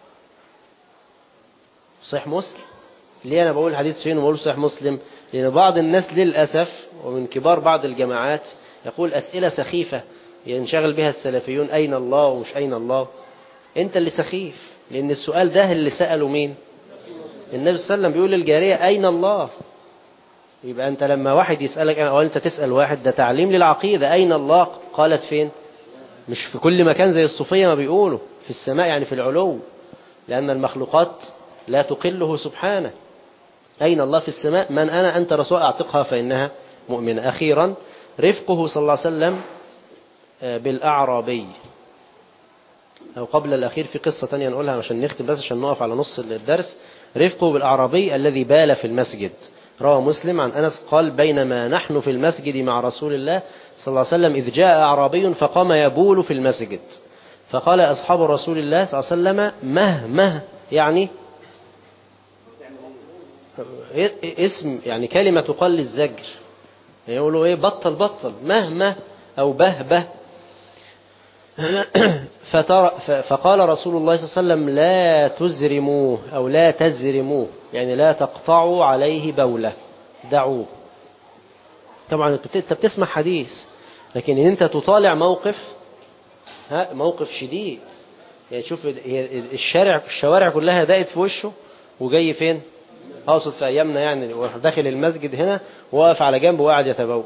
صحيح مسلم ليه أنا بقول حديث فين وبقول صحيح مسلم لأن بعض الناس للأسف ومن كبار بعض الجماعات يقول أسئلة سخيفة ينشغل بها السلفيون أين الله ومش أين الله أنت اللي سخيف لأن السؤال ده اللي سأله مين النبي صلى الله عليه وسلم بيقول للجارية أين الله يبقى أنت لما واحد يسألك أو أنت تسأل واحد ده تعليم للعقيدة أين الله قالت فين مش في كل مكان زي الصوفية ما بيقولوا في السماء يعني في العلو لأن المخلوقات لا تقله سبحانه أين الله في السماء من أنا أنت رسول أعتقها فإنها مؤمنة أخيرا رفقه صلى الله عليه وسلم بالأعرابي أو قبل الأخير في قصة تانية نقولها عشان نختم بس عشان نقف على نص الدرس رفقه بالأعرابي الذي بال في المسجد روى مسلم عن أنس قال بينما نحن في المسجد مع رسول الله صلى الله عليه وسلم إذ جاء أعرابي فقام يبول في المسجد فقال أصحاب رسول الله صلى الله عليه وسلم مه مه يعني اسم يعني كلمة تقال للزجر يقولوا ايه بطل بطل مهما او به به فقال رسول الله صلى الله عليه وسلم لا تزرموه او لا تزرموه يعني لا تقطعوا عليه بولة دعوه طبعا انت بتسمع حديث لكن ان انت تطالع موقف ها موقف شديد يعني شوف الشارع الشوارع كلها ضاقت في وشه وجاي فين اقصد في ايامنا يعني داخل المسجد هنا واقف على جنب وقاعد يتبول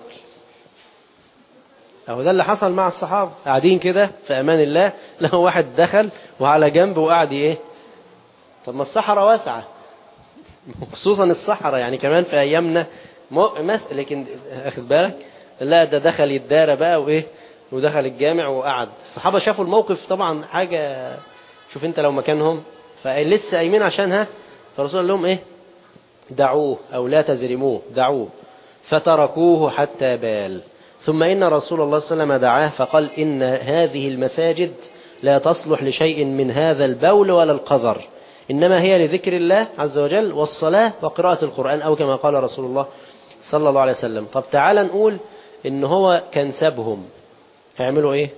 اهو ده اللي حصل مع الصحابه قاعدين كده في امان الله له واحد دخل وعلى جنب وقعد ايه طب ما الصحراء واسعه خصوصا الصحراء يعني كمان في ايامنا مس... لكن اخد بالك لا ده دخل يتدارى بقى وايه ودخل الجامع وقعد الصحابه شافوا الموقف طبعا حاجه شوف انت لو مكانهم فلسه قايمين عشانها فالرسول قال لهم ايه دعوه أو لا تزرموه دعوه فتركوه حتى بال ثم إن رسول الله صلى الله عليه وسلم دعاه فقال إن هذه المساجد لا تصلح لشيء من هذا البول ولا القذر إنما هي لذكر الله عز وجل والصلاة وقراءة القرآن أو كما قال رسول الله صلى الله عليه وسلم طب تعال نقول إن هو كان سابهم هيعملوا إيه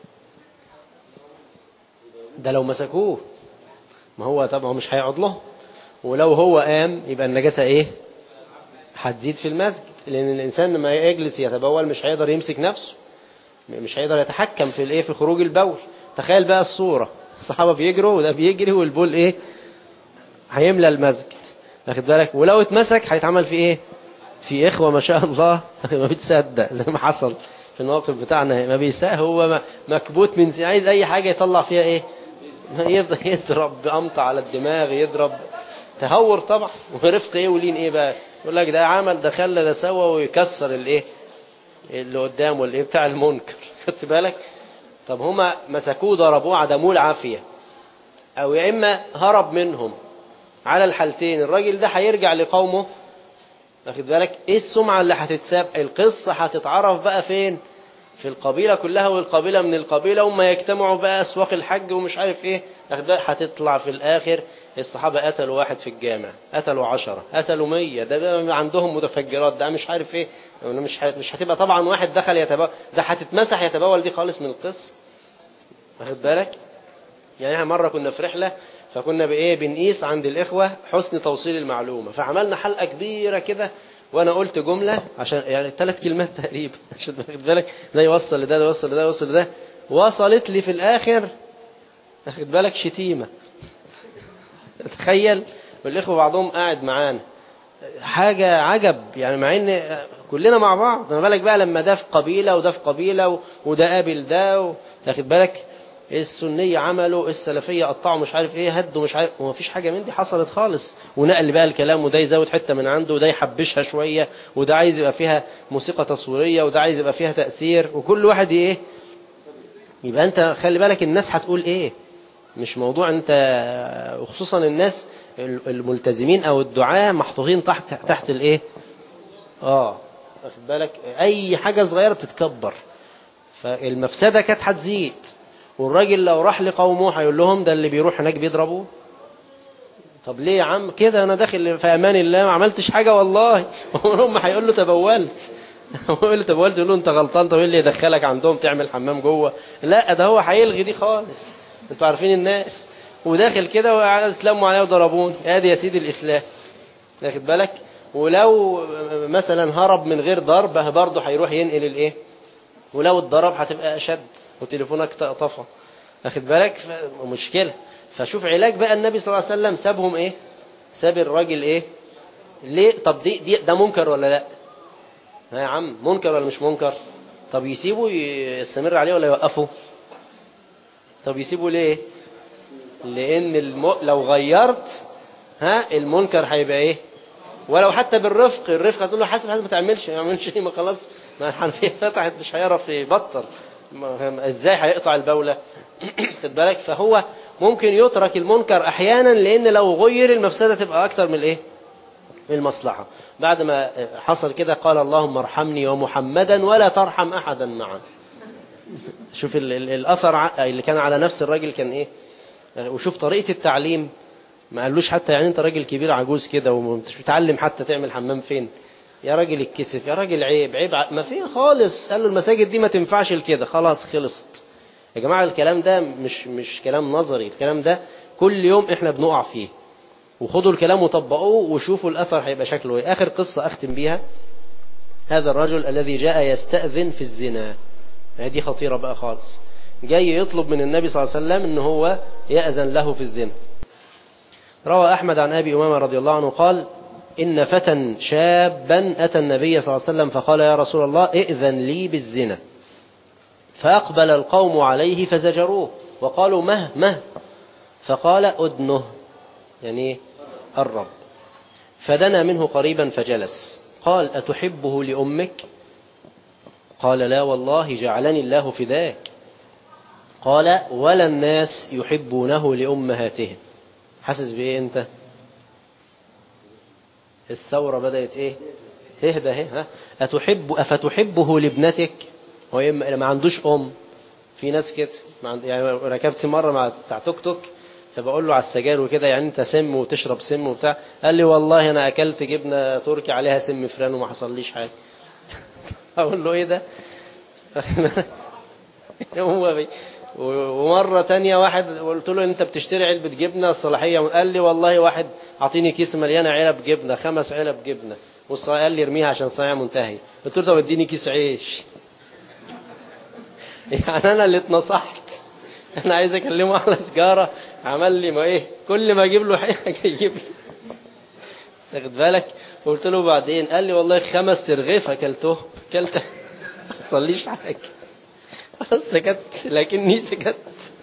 ده لو مسكوه ما هو طبعا مش هيقعد له ولو هو قام يبقى النجاسة ايه هتزيد في المسجد لان الانسان لما يجلس يتبول مش هيقدر يمسك نفسه مش هيقدر يتحكم في الايه في خروج البول تخيل بقى الصورة الصحابة بيجروا وده بيجري والبول ايه هيملى المسجد واخد بالك ولو اتمسك هيتعمل في ايه في اخوة ما شاء الله ما بتصدق زي ما حصل في الموقف بتاعنا ما بيساه هو مكبوت من عايز اي حاجة يطلع فيها ايه يفضل يضرب بقمطة على الدماغ يضرب تهور طبعا ورفق ايه ولين ايه بقى يقول لك ده عمل ده خلى ده سوى ويكسر الايه اللي قدامه الايه بتاع المنكر خدت بالك طب هما مسكوه ضربوه عدموه العافيه او يا اما هرب منهم على الحالتين الراجل ده هيرجع لقومه واخد بالك ايه السمعة اللي هتتساب القصة هتتعرف بقى فين في القبيلة كلها والقبيلة من القبيلة وما يجتمعوا بقى اسواق الحج ومش عارف ايه واخد بالك هتطلع في الاخر الصحابة قتلوا واحد في الجامع قتلوا عشرة قتلوا مية ده بقى عندهم متفجرات ده مش عارف ايه مش مش هتبقى طبعا واحد دخل يتبول ده هتتمسح يتبول دي خالص من القصة واخد بالك يعني احنا مرة كنا في رحلة فكنا بايه بنقيس عند الاخوة حسن توصيل المعلومة فعملنا حلقة كبيرة كده وانا قلت جملة عشان يعني ثلاث كلمات تقريبا عشان واخد بالك ده يوصل لده ده يوصل لده يوصل لده وصلت لي في الاخر واخد بالك شتيمة تخيل والاخوة بعضهم قاعد معانا حاجة عجب يعني مع ان كلنا مع بعض ما بالك بقى لما ده في قبيلة وده في قبيلة وده قابل ده واخد بالك السنية عملوا السلفية قطعوا مش عارف ايه هدوا مش عارف وما فيش حاجة من دي حصلت خالص ونقل بقى الكلام وده يزود حتة من عنده وده يحبشها شوية وده عايز يبقى فيها موسيقى تصويرية وده عايز يبقى فيها تأثير وكل واحد ايه يبقى انت خلي بالك الناس هتقول ايه مش موضوع انت وخصوصا الناس الملتزمين او الدعاة محطوطين تحت تحت الايه اه واخد بالك اي حاجة صغيرة بتتكبر فالمفسدة كانت هتزيد والراجل لو راح لقومه هيقول لهم ده اللي بيروح هناك بيضربوه طب ليه يا عم كده انا داخل في امان الله ما عملتش حاجة والله هم هيقول له تبولت يقول له تبولت يقول له انت غلطان طب ايه اللي يدخلك عندهم تعمل حمام جوه لا ده هو هيلغي دي خالص انتوا عارفين الناس وداخل كده واتلموا عليه وضربوني ادي يا سيدي الاسلام واخد بالك ولو مثلا هرب من غير ضرب برضه هيروح ينقل الايه ولو اتضرب هتبقى اشد وتليفونك طفى واخد بالك مشكله فشوف علاج بقى النبي صلى الله عليه وسلم سابهم ايه ساب الراجل ايه ليه طب دي, دي ده منكر ولا لا ها يا عم منكر ولا مش منكر طب يسيبه يستمر عليه ولا يوقفه طب يسيبه ليه لان الم... لو غيرت ها المنكر هيبقى ايه ولو حتى بالرفق الرفق هتقول له حاسب حاسب ما تعملش ما يعملش ما خلاص ما الحنفيه فتحت مش هيعرف يبطل ازاي هيقطع البوله خد بالك فهو ممكن يترك المنكر احيانا لان لو غير المفسده تبقى اكتر من الايه من المصلحه بعد ما حصل كده قال اللهم ارحمني ومحمدا ولا ترحم احدا معا شوف ال ال الاثر اللي كان على نفس الراجل كان ايه وشوف طريقه التعليم ما قالوش حتى يعني انت راجل كبير عجوز كده ومش بتعلم حتى تعمل حمام فين يا راجل اتكسف يا راجل عيب عيب ما فيها خالص قال له المساجد دي ما تنفعش لكده خلاص خلصت يا جماعة الكلام ده مش مش كلام نظري الكلام ده كل يوم احنا بنقع فيه وخدوا الكلام وطبقوه وشوفوا الأثر هيبقى شكله ايه آخر قصة أختم بيها هذا الرجل الذي جاء يستأذن في الزنا دي خطيرة بقى خالص جاي يطلب من النبي صلى الله عليه وسلم ان هو يأذن له في الزنا روى أحمد عن أبي أمامة رضي الله عنه قال إن فتى شابا أتى النبي صلى الله عليه وسلم فقال يا رسول الله ائذن لي بالزنا فأقبل القوم عليه فزجروه وقالوا مه مه فقال أدنه يعني الرب فدنا منه قريبا فجلس قال أتحبه لأمك قال لا والله جعلني الله فداك قال ولا الناس يحبونه لأمهاتهم حاسس بإيه أنت الثورة بدأت إيه تهدى اهي ها أتحب أفتحبه لابنتك هو ما عندوش أم في ناس كده يعني ركبت مرة مع بتاع توك توك فبقول له على السجاير وكده يعني انت سم وتشرب سم وبتاع قال لي والله انا اكلت جبنه تركي عليها سم فران وما حصليش حاجه اقول له ايه ده هو بي ومرة تانية واحد قلت له انت بتشتري علبة جبنة الصلاحية قال لي والله واحد اعطيني كيس مليانة علب جبنة خمس علب جبنة والصلاحية قال لي ارميها عشان صناعة منتهي قلت له طب اديني كيس عيش يعني انا اللي اتنصحت انا عايز اكلمه على سجارة عمل لي ما ايه كل ما اجيب له حاجة يجيب لي تاخد بالك قلت له بعدين قال لي والله خمس ترغيف اكلته اكلت ما حصليش حاجة خلاص سكت لكني سكت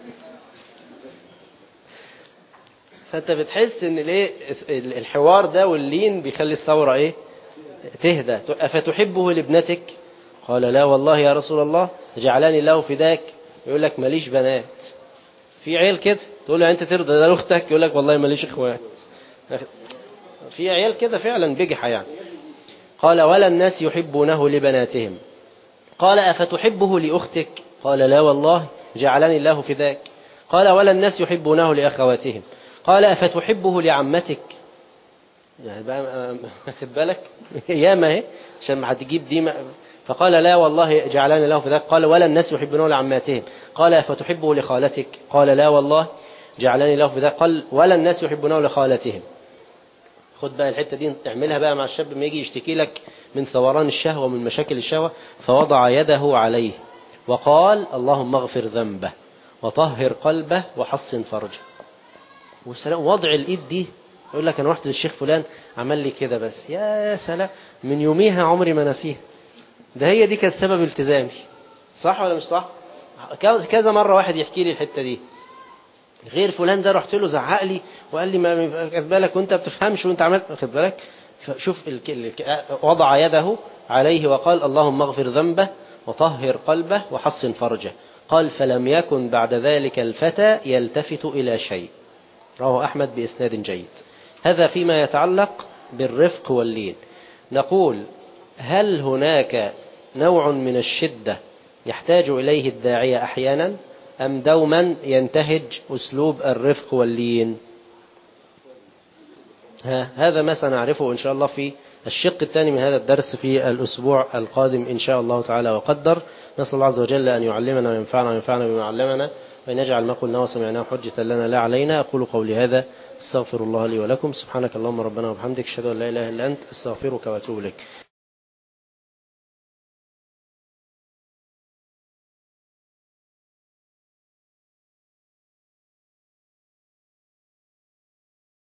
فانت بتحس ان الايه الحوار ده واللين بيخلي الثورة ايه تهدى افتحبه لابنتك قال لا والله يا رسول الله جعلني الله فداك يقول لك ماليش بنات في عيال كده تقول له انت ترضى ده لاختك يقول لك والله ماليش اخوات في عيال كده فعلا بجحة يعني قال ولا الناس يحبونه لبناتهم قال أفتحبه لأختك قال لا والله جعلني الله في ذاك قال ولا الناس يحبونه لأخواتهم قال أفتحبه لعمتك يعني بقى خد بالك ياما اهي عشان ما هتجيب دي ما فقال لا والله جعلني الله في ذاك قال ولا الناس يحبونه لعماتهم قال أفتحبه لخالتك قال لا والله جعلني الله في ذاك قال ولا الناس يحبونه لخالتهم خد بقى الحتة دي اعملها بقى مع الشاب لما يجي يشتكي لك من ثوران الشهوة ومن مشاكل الشهوة فوضع يده عليه وقال اللهم اغفر ذنبه وطهر قلبه وحصن فرجه وسلام وضع الايد دي يقول لك انا رحت للشيخ فلان عمل لي كده بس يا سلام من يوميها عمري ما نسيها ده هي دي كانت سبب التزامي صح ولا مش صح كذا مرة واحد يحكي لي الحتة دي غير فلان ده رحت له زعق لي وقال لي ما خد بالك وانت بتفهمش وانت عملت خد بالك شوف الك... الك... وضع يده عليه وقال اللهم اغفر ذنبه وطهر قلبه وحصن فرجه قال فلم يكن بعد ذلك الفتى يلتفت إلى شيء رواه أحمد بإسناد جيد هذا فيما يتعلق بالرفق واللين نقول هل هناك نوع من الشدة يحتاج إليه الداعية أحيانا أم دوما ينتهج أسلوب الرفق واللين ها هذا ما سنعرفه إن شاء الله في الشق الثاني من هذا الدرس في الأسبوع القادم إن شاء الله تعالى وقدر نسأل الله عز وجل أن يعلمنا وينفعنا وينفعنا بما علمنا وأن يجعل ما قلنا وسمعناه حجة لنا لا علينا أقول قولي هذا استغفر الله لي ولكم سبحانك اللهم ربنا وبحمدك أشهد أن لا إله إلا أنت استغفرك وأتوب إليك